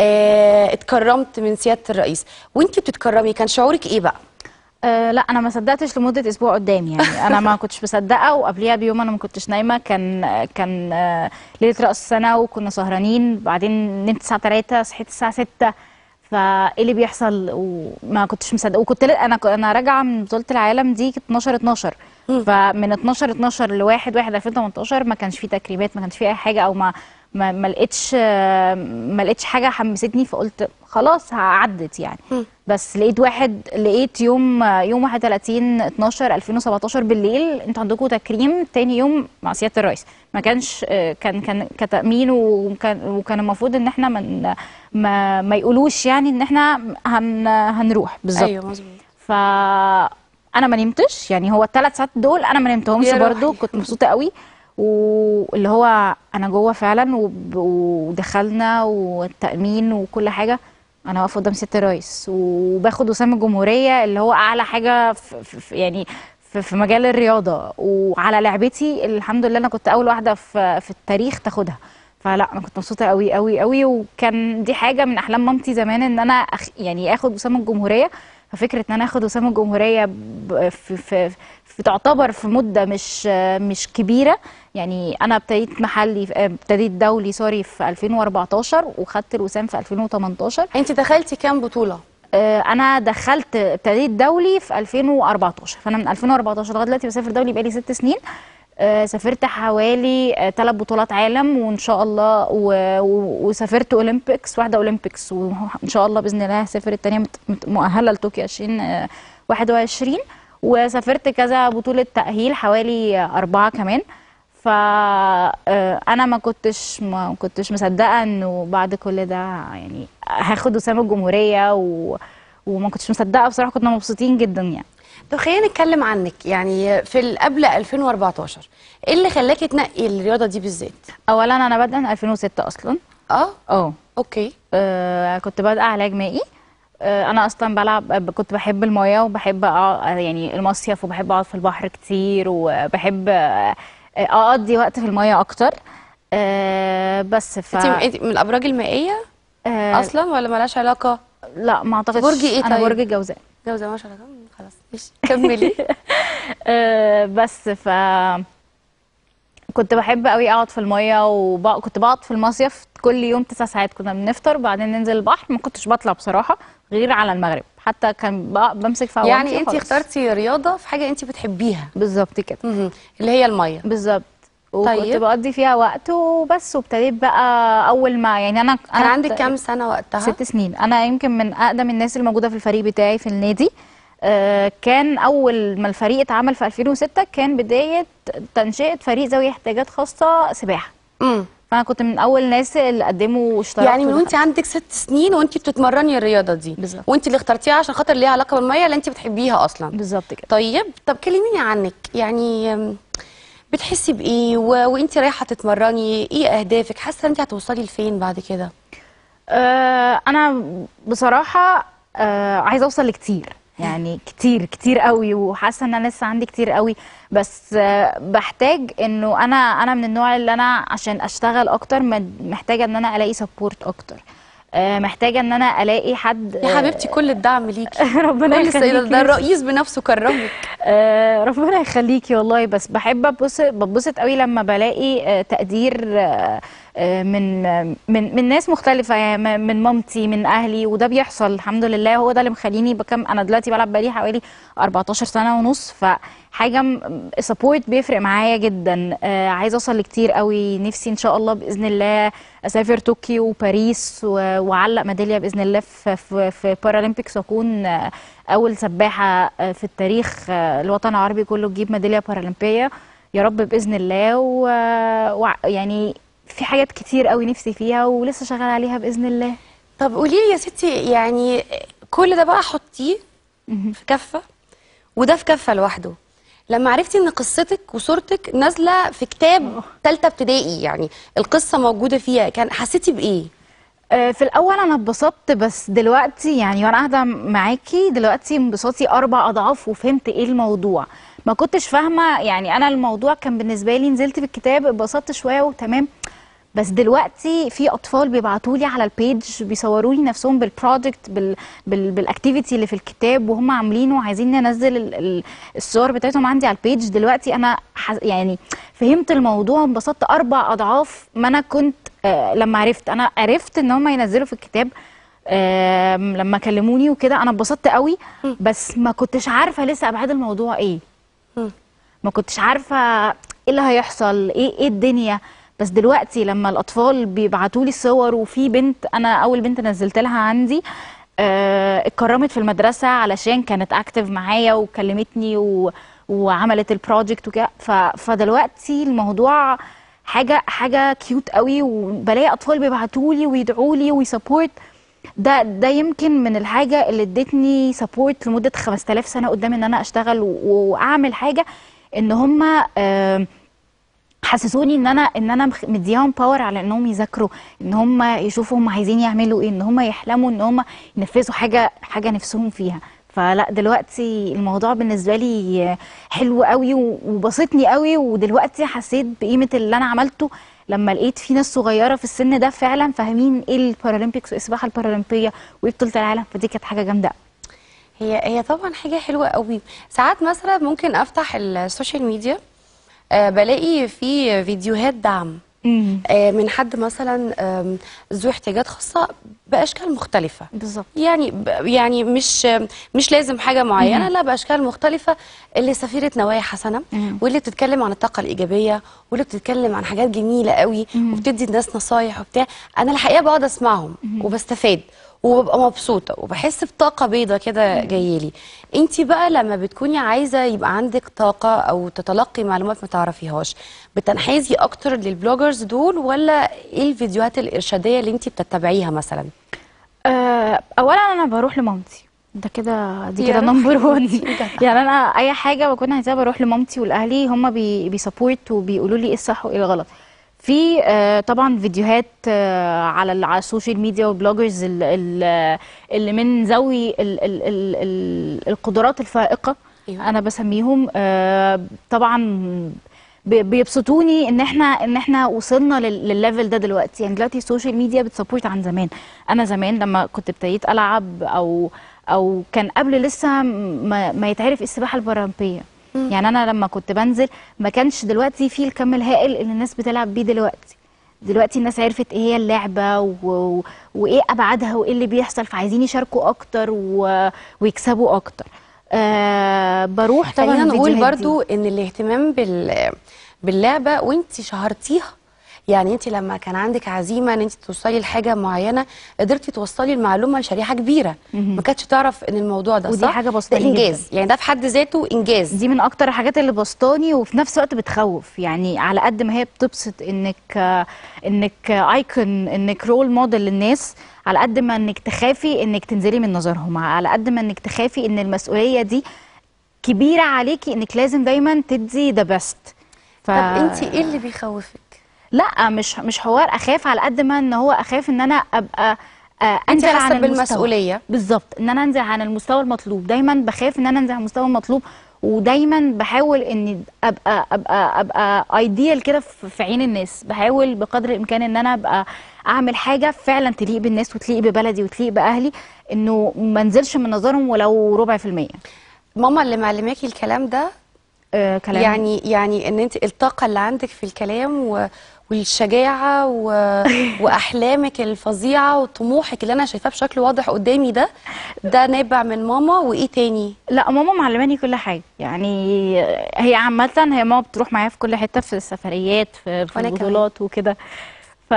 آه اتكرمت من سياده الرئيس وانت بتتكرمي كان شعورك ايه بقى أه لا انا ما صدقتش لمده اسبوع قدام يعني انا ما كنتش مصدقه وقبليها بيوم انا ما كنتش نايمه كان كان آه، ليله راس السنه وكنا سهرانين بعدين نمت الساعه 3 صحيت الساعه 6 فايه اللي بيحصل وما كنتش مصدقه وكنت ل- انا ك- انا راجعه من بطوله العالم دي 12 12 فمن 12 12 ل 1 1 2018 ما كانش في تكريمات ما كانش في اي حاجه او ما ما ما لقيتش آه، ما لقيتش حاجه حمستني فقلت خلاص عدت يعني بس لقيت واحد لقيت يوم يوم 31 12 2017 بالليل انتوا عندكم تكريم تاني يوم مع سياده الرئيس ما كانش آه، كان كان كتامين وكان وكان المفروض ان احنا من ما ما يقولوش يعني ان احنا هن هنروح بالظبط ايوه مظبوط ف انا ما نمتش يعني هو الثلاث ساعات دول انا ما نمتهمش يا برضو روحي. كنت مبسوطه قوي واللي هو انا جوه فعلا وب- ودخلنا والتامين وكل حاجه انا واقفه قدام سياده الرئيس وباخد وسام الجمهوريه اللي هو اعلى حاجه في في يعني في في مجال الرياضه وعلى لعبتي الحمد لله انا كنت اول واحده في في التاريخ تاخدها فلا انا كنت مبسوطه قوي قوي قوي وكان دي حاجه من احلام مامتي زمان ان انا أخ يعني اخد وسام الجمهوريه ففكره ان انا اخد وسام الجمهوريه ب- في, في, في تعتبر في مده مش مش كبيره يعني انا ابتديت محلي ابتديت دولي سوري في 2014 وخدت الوسام في 2018 انت دخلتي كام بطوله آه، انا دخلت ابتديت دولي في 2014 فانا من 2014 لغايه دلوقتي بسافر دولي بقالي ست سنين آه، سافرت حوالي ثلاث بطولات عالم وان شاء الله و- و- وسافرت اولمبيكس واحده اولمبيكس وان شاء الله باذن الله هسافر الثانيه مت- مت- مؤهله لطوكيو 2021 وسافرت كذا بطوله تاهيل حوالي اربعه كمان فانا ما كنتش ما كنتش مصدقه انه بعد كل ده يعني هاخد وسام الجمهوريه و... وما كنتش مصدقه بصراحه كنا مبسوطين جدا يعني طب خلينا نتكلم عنك يعني في ال- قبل 2014 ايه اللي خلاكي تنقي الرياضه دي بالذات اولا انا بادئه من 2006 اصلا اه اه اوكي آه، كنت بادئه علاج مائي آه، انا اصلا بلعب كنت بحب المايه وبحب أقع- يعني المصيف وبحب اقعد في البحر كتير وبحب آه، اقضي وقت في المايه اكتر آه، بس ف انت انت من الابراج المائيه آه، اصلا ولا مالهاش علاقه لا ما اعتقدش برج إيه انا طيب؟ برج الجوزاء جوزة ما شاء الله مم، خلاص ماشي كملي آه، بس ف كنت بحب قوي اقعد في الميه وكنت بقعد في المصيف كل يوم تسع ساعات كنا بنفطر بعدين ننزل البحر ما كنتش بطلع بصراحه غير على المغرب حتى كان ب- بمسك في يعني عوامتي انت وخلاص. اخترتي رياضه في حاجه انت بتحبيها بالظبط كده مهم. اللي هي الميه بالظبط وكنت طيب. بقضي فيها وقت وبس وابتديت بقى اول ما يعني انا كان انا عندك ابت- كام سنه وقتها ست سنين انا يمكن من اقدم الناس اللي موجوده في الفريق بتاعي في النادي آه، كان اول ما الفريق اتعمل في 2006 كان بدايه تنشئه فريق ذوي احتياجات خاصه سباحه امم فانا كنت من اول الناس اللي قدموا واشتركوا يعني من وانت عندك ست سنين وانت بتتمرني الرياضه دي بالظبط. وانت اللي اخترتيها عشان خاطر ليها علاقه بالميه اللي انت بتحبيها اصلا بالظبط كده طيب طب كلميني عنك يعني أم، بتحسي بايه و... وانت رايحه تتمرني ايه اهدافك حاسه انت هتوصلي لفين بعد كده آه، انا بصراحه آه، عايزه اوصل لكتير يعني كتير كتير قوي وحاسه ان انا لسه عندي كتير قوي بس آه، بحتاج انه انا انا من النوع اللي انا عشان اشتغل اكتر مد- محتاجه ان انا الاقي سبورت اكتر آه، محتاجه ان انا الاقي حد يا حبيبتي كل الدعم ليكي ربنا كل السيدة يخليكي ده الرئيس بنفسه كرمك آه، ربنا يخليكي والله بس بحب ابص ببسط قوي لما بلاقي آه، تقدير آه، آه، من من من ناس مختلفه يعني م- من مامتي من اهلي وده بيحصل الحمد لله هو ده اللي مخليني بكم انا دلوقتي بلعب بقالي حوالي 14 سنه ونص فحاجه سبورت بيفرق معايا جدا آه، عايزه اوصل لكتير قوي نفسي ان شاء الله باذن الله اسافر طوكيو وباريس و- واعلق ميداليه باذن الله في في, في بارالمبيكس واكون آه، اول سباحه آه، في التاريخ آه، الوطن العربي كله تجيب ميداليه بارالمبيه يا رب باذن الله ويعني في حاجات كتير قوي نفسي فيها ولسه شغاله عليها باذن الله طب قولي لي يا ستي يعني كل ده بقى حطيه في كفه وده في كفه لوحده لما عرفتي ان قصتك وصورتك نازله في كتاب ثالثه ابتدائي يعني القصه موجوده فيها كان حسيتي بايه آه، في الاول انا اتبسطت بس دلوقتي يعني وانا قاعده معاكي دلوقتي انبساطي اربع اضعاف وفهمت ايه الموضوع ما كنتش فاهمه يعني انا الموضوع كان بالنسبه لي نزلت في الكتاب اتبسطت شويه وتمام بس دلوقتي في اطفال بيبعتوا لي على البيج بيصوروا لي نفسهم بالبروجكت بال بال بالاكتيفيتي اللي في الكتاب وهم عاملينه وعايزين انزل ال- ال- الصور بتاعتهم عندي على البيج دلوقتي انا ح- يعني فهمت الموضوع انبسطت اربع اضعاف ما انا كنت آه لما عرفت انا عرفت ان هم ينزلوا في الكتاب آم، لما كلموني وكده انا اتبسطت قوي بس ما كنتش عارفه لسه ابعاد الموضوع ايه ما كنتش عارفه ايه اللي هيحصل ايه ايه الدنيا بس دلوقتي لما الاطفال بيبعتوا لي الصور وفي بنت انا اول بنت نزلت لها عندي آه، اتكرمت في المدرسه علشان كانت اكتف معايا وكلمتني و... وعملت البروجكت وكده ف... فدلوقتي الموضوع حاجه حاجه كيوت قوي وبلاقي اطفال بيبعتوا لي ويدعوا لي ويسبورت ده ده يمكن من الحاجه اللي ادتني سبورت لمده 5000 سنه قدام ان انا اشتغل و- واعمل حاجه ان هم حسسوني ان انا ان انا مخ- مدياهم باور على انهم يذاكروا ان هم يشوفوا هم عايزين يعملوا ايه ان هم يحلموا ان هم ينفذوا حاجه حاجه نفسهم فيها فلا دلوقتي الموضوع بالنسبه لي حلو قوي و- وبسطني قوي ودلوقتي حسيت بقيمه اللي انا عملته لما لقيت في ناس صغيره في السن ده فعلا فاهمين ايه البارالمبيكس والسباحه البارالمبيه وايه بطوله العالم فدي كانت حاجه جامده قوي. هي هي طبعا حاجه حلوه قوي ساعات مثلا ممكن افتح السوشيال ميديا آه بلاقي في فيديوهات دعم آه من حد مثلا آم، ذو احتياجات خاصه باشكال مختلفه بالظبط يعني ب- يعني مش مش لازم حاجه معينه لا باشكال مختلفه اللي سفيره نوايا حسنه مم. واللي بتتكلم عن الطاقه الايجابيه واللي بتتكلم عن حاجات جميله قوي وبتدي الناس نصايح وبتاع انا الحقيقه بقعد اسمعهم وبستفاد وببقى مبسوطه وبحس بطاقه بيضه كده جايالي انت بقى لما بتكوني عايزه يبقى عندك طاقه او تتلقي معلومات ما تعرفيهاش بتنحازي اكتر للبلوجرز دول ولا ايه الفيديوهات الارشاديه اللي انت بتتبعيها مثلا آه، اولا انا بروح لمامتي ده كده دي يا كده روحي نمبر 1 مامتي، جدع. يعني انا اي حاجه بكون عايزاها بروح لمامتي والاهلي هم بي بيسبورت وبيقولوا لي ايه الصح وايه الغلط في آه، طبعا فيديوهات آه، على ال- على السوشيال ميديا والبلوجرز ال- ال- اللي من ذوي ال- ال- ال- ال- القدرات الفائقه أيوة. انا بسميهم آه، طبعا بي- بيبسطوني ان احنا ان احنا وصلنا لل- للليفل ده دلوقتي يعني دلوقتي السوشيال ميديا بتسبورت عن زمان انا زمان لما كنت ابتديت العب او او كان قبل لسه ما, ما يتعرف السباحه البارالمبيه يعني انا لما كنت بنزل ما كانش دلوقتي في الكم الهائل اللي الناس بتلعب بيه دلوقتي دلوقتي الناس عرفت ايه هي اللعبه و... و... وايه ابعادها وايه اللي بيحصل فعايزين يشاركوا اكتر و... ويكسبوا اكتر أه بروح طبعا خلينا نقول الفيديوهات دي. برضو ان الاهتمام بال باللعبه وانت شهرتيها يعني انت لما كان عندك عزيمه ان انت توصلي لحاجه معينه قدرتي توصلي المعلومه لشريحه كبيره ما كانتش تعرف ان الموضوع ده ودي صح حاجة ده بسطاني انجاز يعني ده في حد ذاته انجاز دي من اكتر الحاجات اللي بسطاني وفي نفس الوقت بتخوف يعني على قد ما هي بتبسط انك آه، انك ايكون انك رول موديل للناس على قد ما انك تخافي انك تنزلي من نظرهم على قد ما انك تخافي ان المسؤوليه دي كبيره عليكي انك لازم دايما تدي ذا بيست ف... طب انت ايه اللي بيخوفك لا مش مش حوار اخاف على قد ما ان هو اخاف ان انا ابقى آه، انت انزل حاسه عن المستوى بالمسؤوليه بالظبط ان انا انزل عن المستوى المطلوب دايما بخاف ان انا انزل عن المستوى المطلوب ودايما بحاول اني ابقى ابقى ابقى ايديال كده في في عين الناس بحاول بقدر الامكان ان انا ابقى اعمل حاجه فعلا تليق بالناس وتليق ببلدي وتليق باهلي انه ما انزلش من نظرهم ولو ربع في الميه ماما اللي معلماكي الكلام ده آه كلام يعني يعني ان انت الطاقه اللي عندك في الكلام و والشجاعه و... واحلامك الفظيعه وطموحك اللي انا شايفاه بشكل واضح قدامي ده ده نابع من ماما وايه تاني لا ماما معلماني كل حاجه يعني هي عامه هي ماما بتروح معايا في كل حته في السفريات في, في وأنا كمان. البطولات وكده ف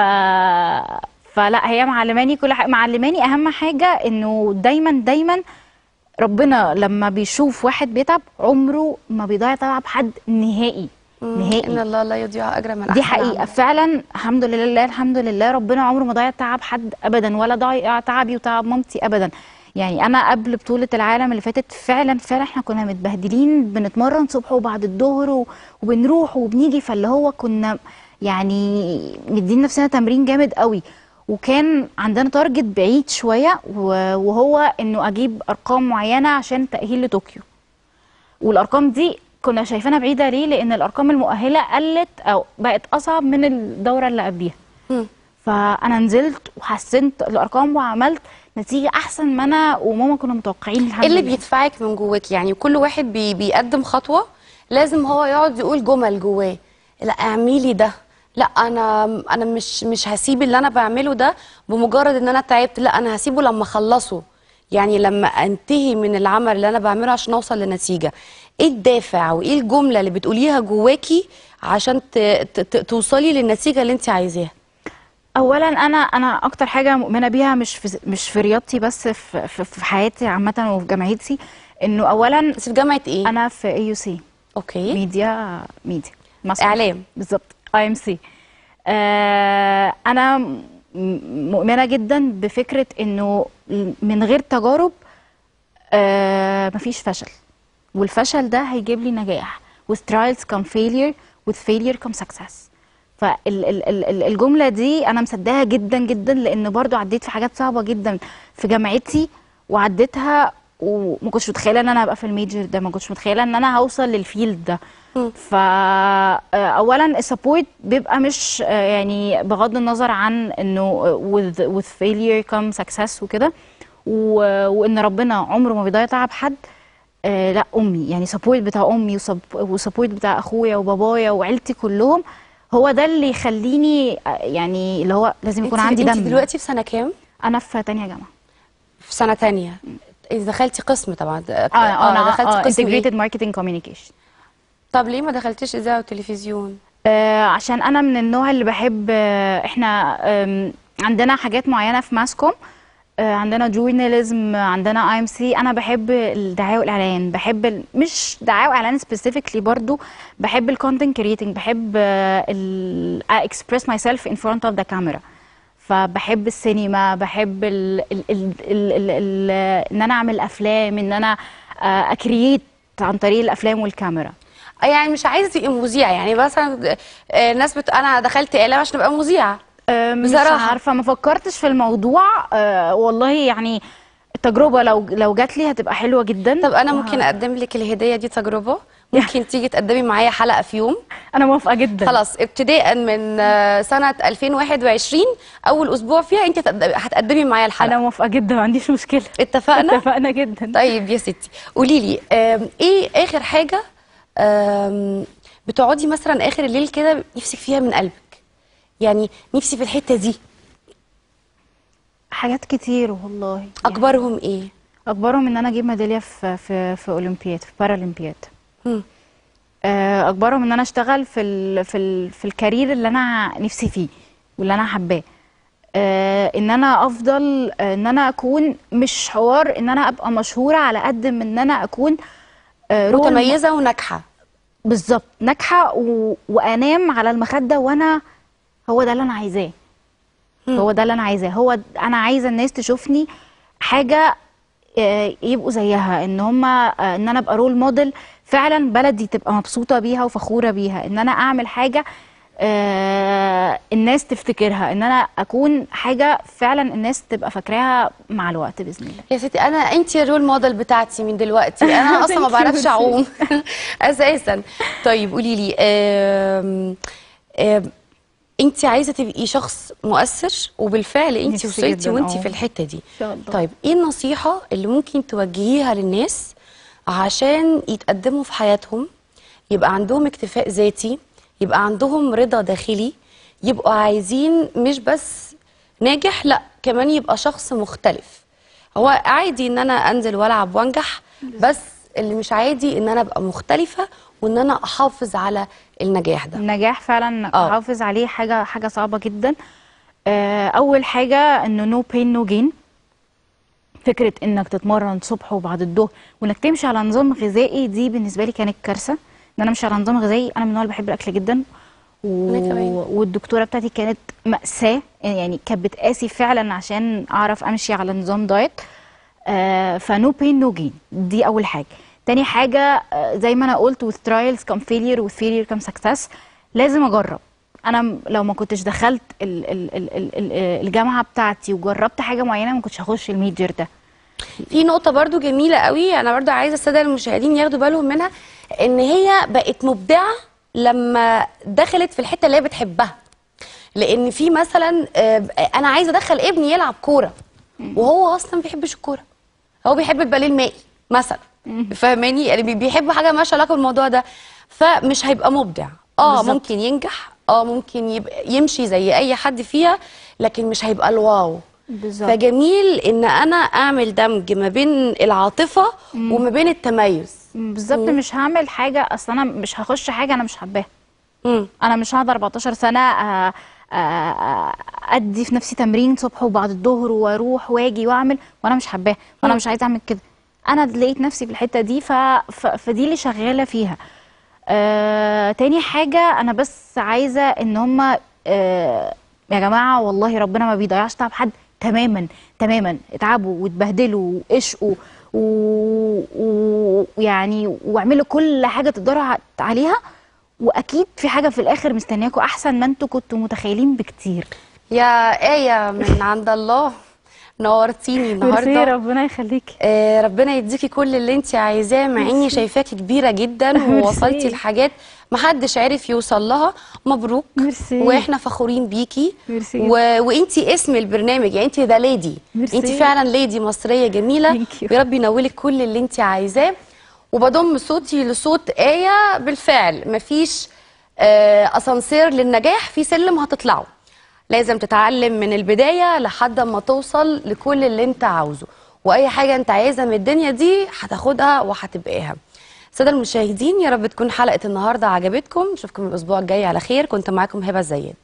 فلا هي معلماني كل حاجه معلماني اهم حاجه انه دايما دايما ربنا لما بيشوف واحد بيتعب عمره ما بيضيع تعب حد نهائي ان نهائي الله لا يضيع اجر من دي أحسن حقيقة عمل. فعلا الحمد لله الحمد لله ربنا عمره ما ضيع تعب حد ابدا ولا ضيع تعبي وتعب مامتي ابدا يعني انا قبل بطولة العالم اللي فاتت فعلا فعلا احنا كنا متبهدلين بنتمرن صبح وبعد الظهر و- وبنروح وبنيجي فاللي هو كنا يعني مدين نفسنا تمرين جامد قوي وكان عندنا تارجت بعيد شويه و- وهو انه اجيب ارقام معينه عشان تاهيل لطوكيو والارقام دي كنا شايفينها بعيده ليه لان الارقام المؤهله قلت او بقت اصعب من الدوره اللي قبليها مم. فانا نزلت وحسنت الارقام وعملت نتيجه احسن ما انا وماما كنا متوقعين الحمد ايه اللي لله. بيدفعك من جواك يعني كل واحد بي بيقدم خطوه لازم هو يقعد يقول جمل جواه لا اعملي ده لا انا انا مش مش هسيب اللي انا بعمله ده بمجرد ان انا تعبت لا انا هسيبه لما اخلصه يعني لما انتهي من العمل اللي انا بعمله عشان اوصل لنتيجه ايه الدافع وايه الجمله اللي بتقوليها جواكي عشان ت- ت- ت- توصلي للنتيجه اللي انت عايزاها اولا انا انا اكتر حاجه مؤمنه بيها مش في مش في رياضتي بس في في, في حياتي عامه وفي جامعتي انه اولا بس في جامعه ايه انا في اي يو سي اوكي ميديا ميديا مصر. إعلام. بالظبط اي ام سي انا م- مؤمنه جدا بفكره انه من غير تجارب آه مفيش فشل والفشل ده هيجيب لي نجاح with trials come failure with failure come success فالجملة دي أنا مصدقها جدا جدا لأن برضو عديت في حاجات صعبة جدا في جامعتي وعديتها وما كنتش متخيلة إن أنا هبقى في الميجر ده ما كنتش متخيلة إن أنا هوصل للفيلد ده فأولا السبورت بيبقى مش آه، يعني بغض النظر عن إنه آه، with, with failure come success وكده و- وإن ربنا عمره ما بيضيع تعب حد آه لا امي يعني سبورت بتاع امي وسبورت بتاع اخويا وبابايا وعيلتي كلهم هو ده اللي يخليني آه، يعني اللي هو لازم يكون انت- عندي انت دم دلوقتي في سنه كام انا في تانية جامعه في سنه تانية إذا دخلتي قسم طبعا اه انا دخلتي آه قسم إيه؟ integrated marketing communication طب ليه ما دخلتيش اذاعه وتلفزيون آه عشان انا من النوع اللي بحب آه احنا آم، عندنا حاجات معينه في ماسكوم آه عندنا جورناليزم عندنا اي ام سي انا بحب الدعايه والاعلان بحب ال... مش دعايه واعلان سبيسيفيكلي برضو بحب الكونتنت كريتنج بحب ال اكسبريس ماي سيلف ان فرونت اوف ذا كاميرا فبحب السينما بحب ال ال ال ال ال ال ان انا اعمل افلام ان انا اكرييت عن طريق الافلام والكاميرا آه، يعني مش عايزه تبقي مذيعه يعني مثلا آه، ناس بت... انا دخلت اعلام عشان ابقى مذيعه أه، مش بصراحة. عارفه ما فكرتش في الموضوع أه والله يعني التجربه لو لو جات لي هتبقى حلوه جدا طب انا وه- ممكن اقدم لك الهديه دي تجربه ممكن تيجي تقدمي معايا حلقه في يوم انا موافقه جدا خلاص ابتداء من آه، سنه 2021 اول اسبوع فيها انت هتقدمي- هتقدمي معايا انا الحلقه موافقه جدا ما عنديش مشكله اتفقنا اتفقنا جدا طيب يا ستي قولي لي آم، ايه اخر حاجه آم، بتقعدي مثلا اخر الليل كده نفسك فيها من قلبك يعني نفسي في الحته دي حاجات كتير والله يعني اكبرهم ايه اكبرهم ان انا اجيب ميداليه في في في اولمبياد في بارالمبياد مم. آه، اكبرهم ان انا اشتغل في ال في ال في الكارير اللي انا نفسي فيه واللي انا حباه آه، ان انا افضل آه، ان انا اكون مش حوار ان انا ابقى مشهوره على قد من ان انا اكون آه، role متميزه وناجحه بالظبط ناجحه و... وانام على المخده وانا هو ده اللي انا عايزاه هو ده اللي انا عايزاه هو د- انا عايزه الناس تشوفني حاجه آه، يبقوا زيها ان هم ان انا ابقى رول موديل فعلا بلدي تبقى مبسوطه بيها وفخوره بيها ان انا اعمل حاجه آه، الناس تفتكرها ان انا اكون حاجه فعلا الناس تبقى فاكراها مع الوقت باذن الله يا ستي انا انت الرول موديل بتاعتي من دلوقتي انا اصلا ما Thank you, بعرفش merci. اعوم اساسا طيب قولي لي آم، آم، انت عايزه تبقي شخص مؤثر وبالفعل انت نفسي وصلتي جداً، وانت آه. في الحته دي إن شاء الله. طيب ايه النصيحه اللي ممكن توجهيها للناس عشان يتقدموا في حياتهم يبقى عندهم اكتفاء ذاتي يبقى عندهم رضا داخلي يبقوا عايزين مش بس ناجح لا كمان يبقى شخص مختلف هو عادي ان انا انزل والعب وانجح بس اللي مش عادي ان انا ابقى مختلفه وان انا احافظ على النجاح ده النجاح فعلا انك آه. تحافظ عليه حاجه حاجه صعبه جدا آه، اول حاجه انه نو بين نو جين فكره انك تتمرن صبح وبعد الظهر وانك تمشي على نظام غذائي دي بالنسبه لي كانت كارثه ان انا امشي على نظام غذائي انا من النوع اللي بحب الاكل جدا و... أنا كمان. والدكتوره بتاعتي كانت ماساه يعني كانت بتقاسي فعلا عشان اعرف امشي على نظام دايت آه فنو بين نو جين دي اول حاجه تاني حاجه آه زي ما انا قلت with trials come failure with failure come success لازم اجرب انا م- لو ما كنتش دخلت ال ال ال ال ال الجامعه بتاعتي وجربت حاجه معينه ما كنتش هخش الميجر ده في نقطة برضو جميلة قوي أنا برضو عايزة السادة المشاهدين ياخدوا بالهم منها إن هي بقت مبدعة لما دخلت في الحتة اللي هي بتحبها لأن في مثلا آه، أنا عايزة أدخل ابني يلعب كورة وهو أصلا ما بيحبش الكورة هو بيحب الباليه المائي مثلا فاهماني يعني بي- بيحب حاجة مالهاش علاقة بالموضوع ده فمش هيبقى مبدع اه بالظبط. ممكن ينجح اه ممكن يبقى يمشي زي أي حد فيها لكن مش هيبقى الواو بالظبط فجميل ان انا اعمل دمج ما بين العاطفه وما بين التميز بالظبط مش هعمل حاجه اصل انا مش هخش حاجه انا مش حباها مم. انا مش هقدر 14 سنه آه، آه، آه، ادي في نفسي تمرين صبح وبعد الظهر واروح واجي واعمل وانا مش حباها وانا مم. مش عايزه اعمل كده انا لقيت نفسي في الحته دي ف... ف... فدي اللي شغاله فيها آه... تاني حاجه انا بس عايزه ان هم آه... يا جماعه والله ربنا ما بيضيعش تعب حد تماما تماما اتعبوا واتبهدلوا واشقوا و- و- ويعني واعملوا كل حاجه تقدروا ع- عليها واكيد في حاجه في الاخر مستنياكم احسن ما انتوا كنتوا متخيلين بكتير يا ايه من عند الله نورتيني ميرسي النهارده ربنا يخليكي آه ربنا يديكي كل اللي انت عايزاه مع اني شايفاكي كبيره جدا ميرسي. ووصلتي لحاجات محدش عارف يوصل لها مبروك ميرسي. واحنا فخورين بيكي ميرسي و... وانتي اسم البرنامج يعني انتي ده ليدي ميرسي. انتي فعلا ليدي مصريه جميله Thank you. يا رب ينولك كل اللي انتي عايزاه وبضم صوتي لصوت آية بالفعل مفيش آه، اسانسير للنجاح في سلم هتطلعه لازم تتعلم من البداية لحد ما توصل لكل اللي انت عاوزه واي حاجة انت عايزها من الدنيا دي هتاخدها وهتبقاها سادة المشاهدين يا رب تكون حلقة النهاردة عجبتكم نشوفكم الاسبوع الجاي على خير كنت معاكم هبة الزيات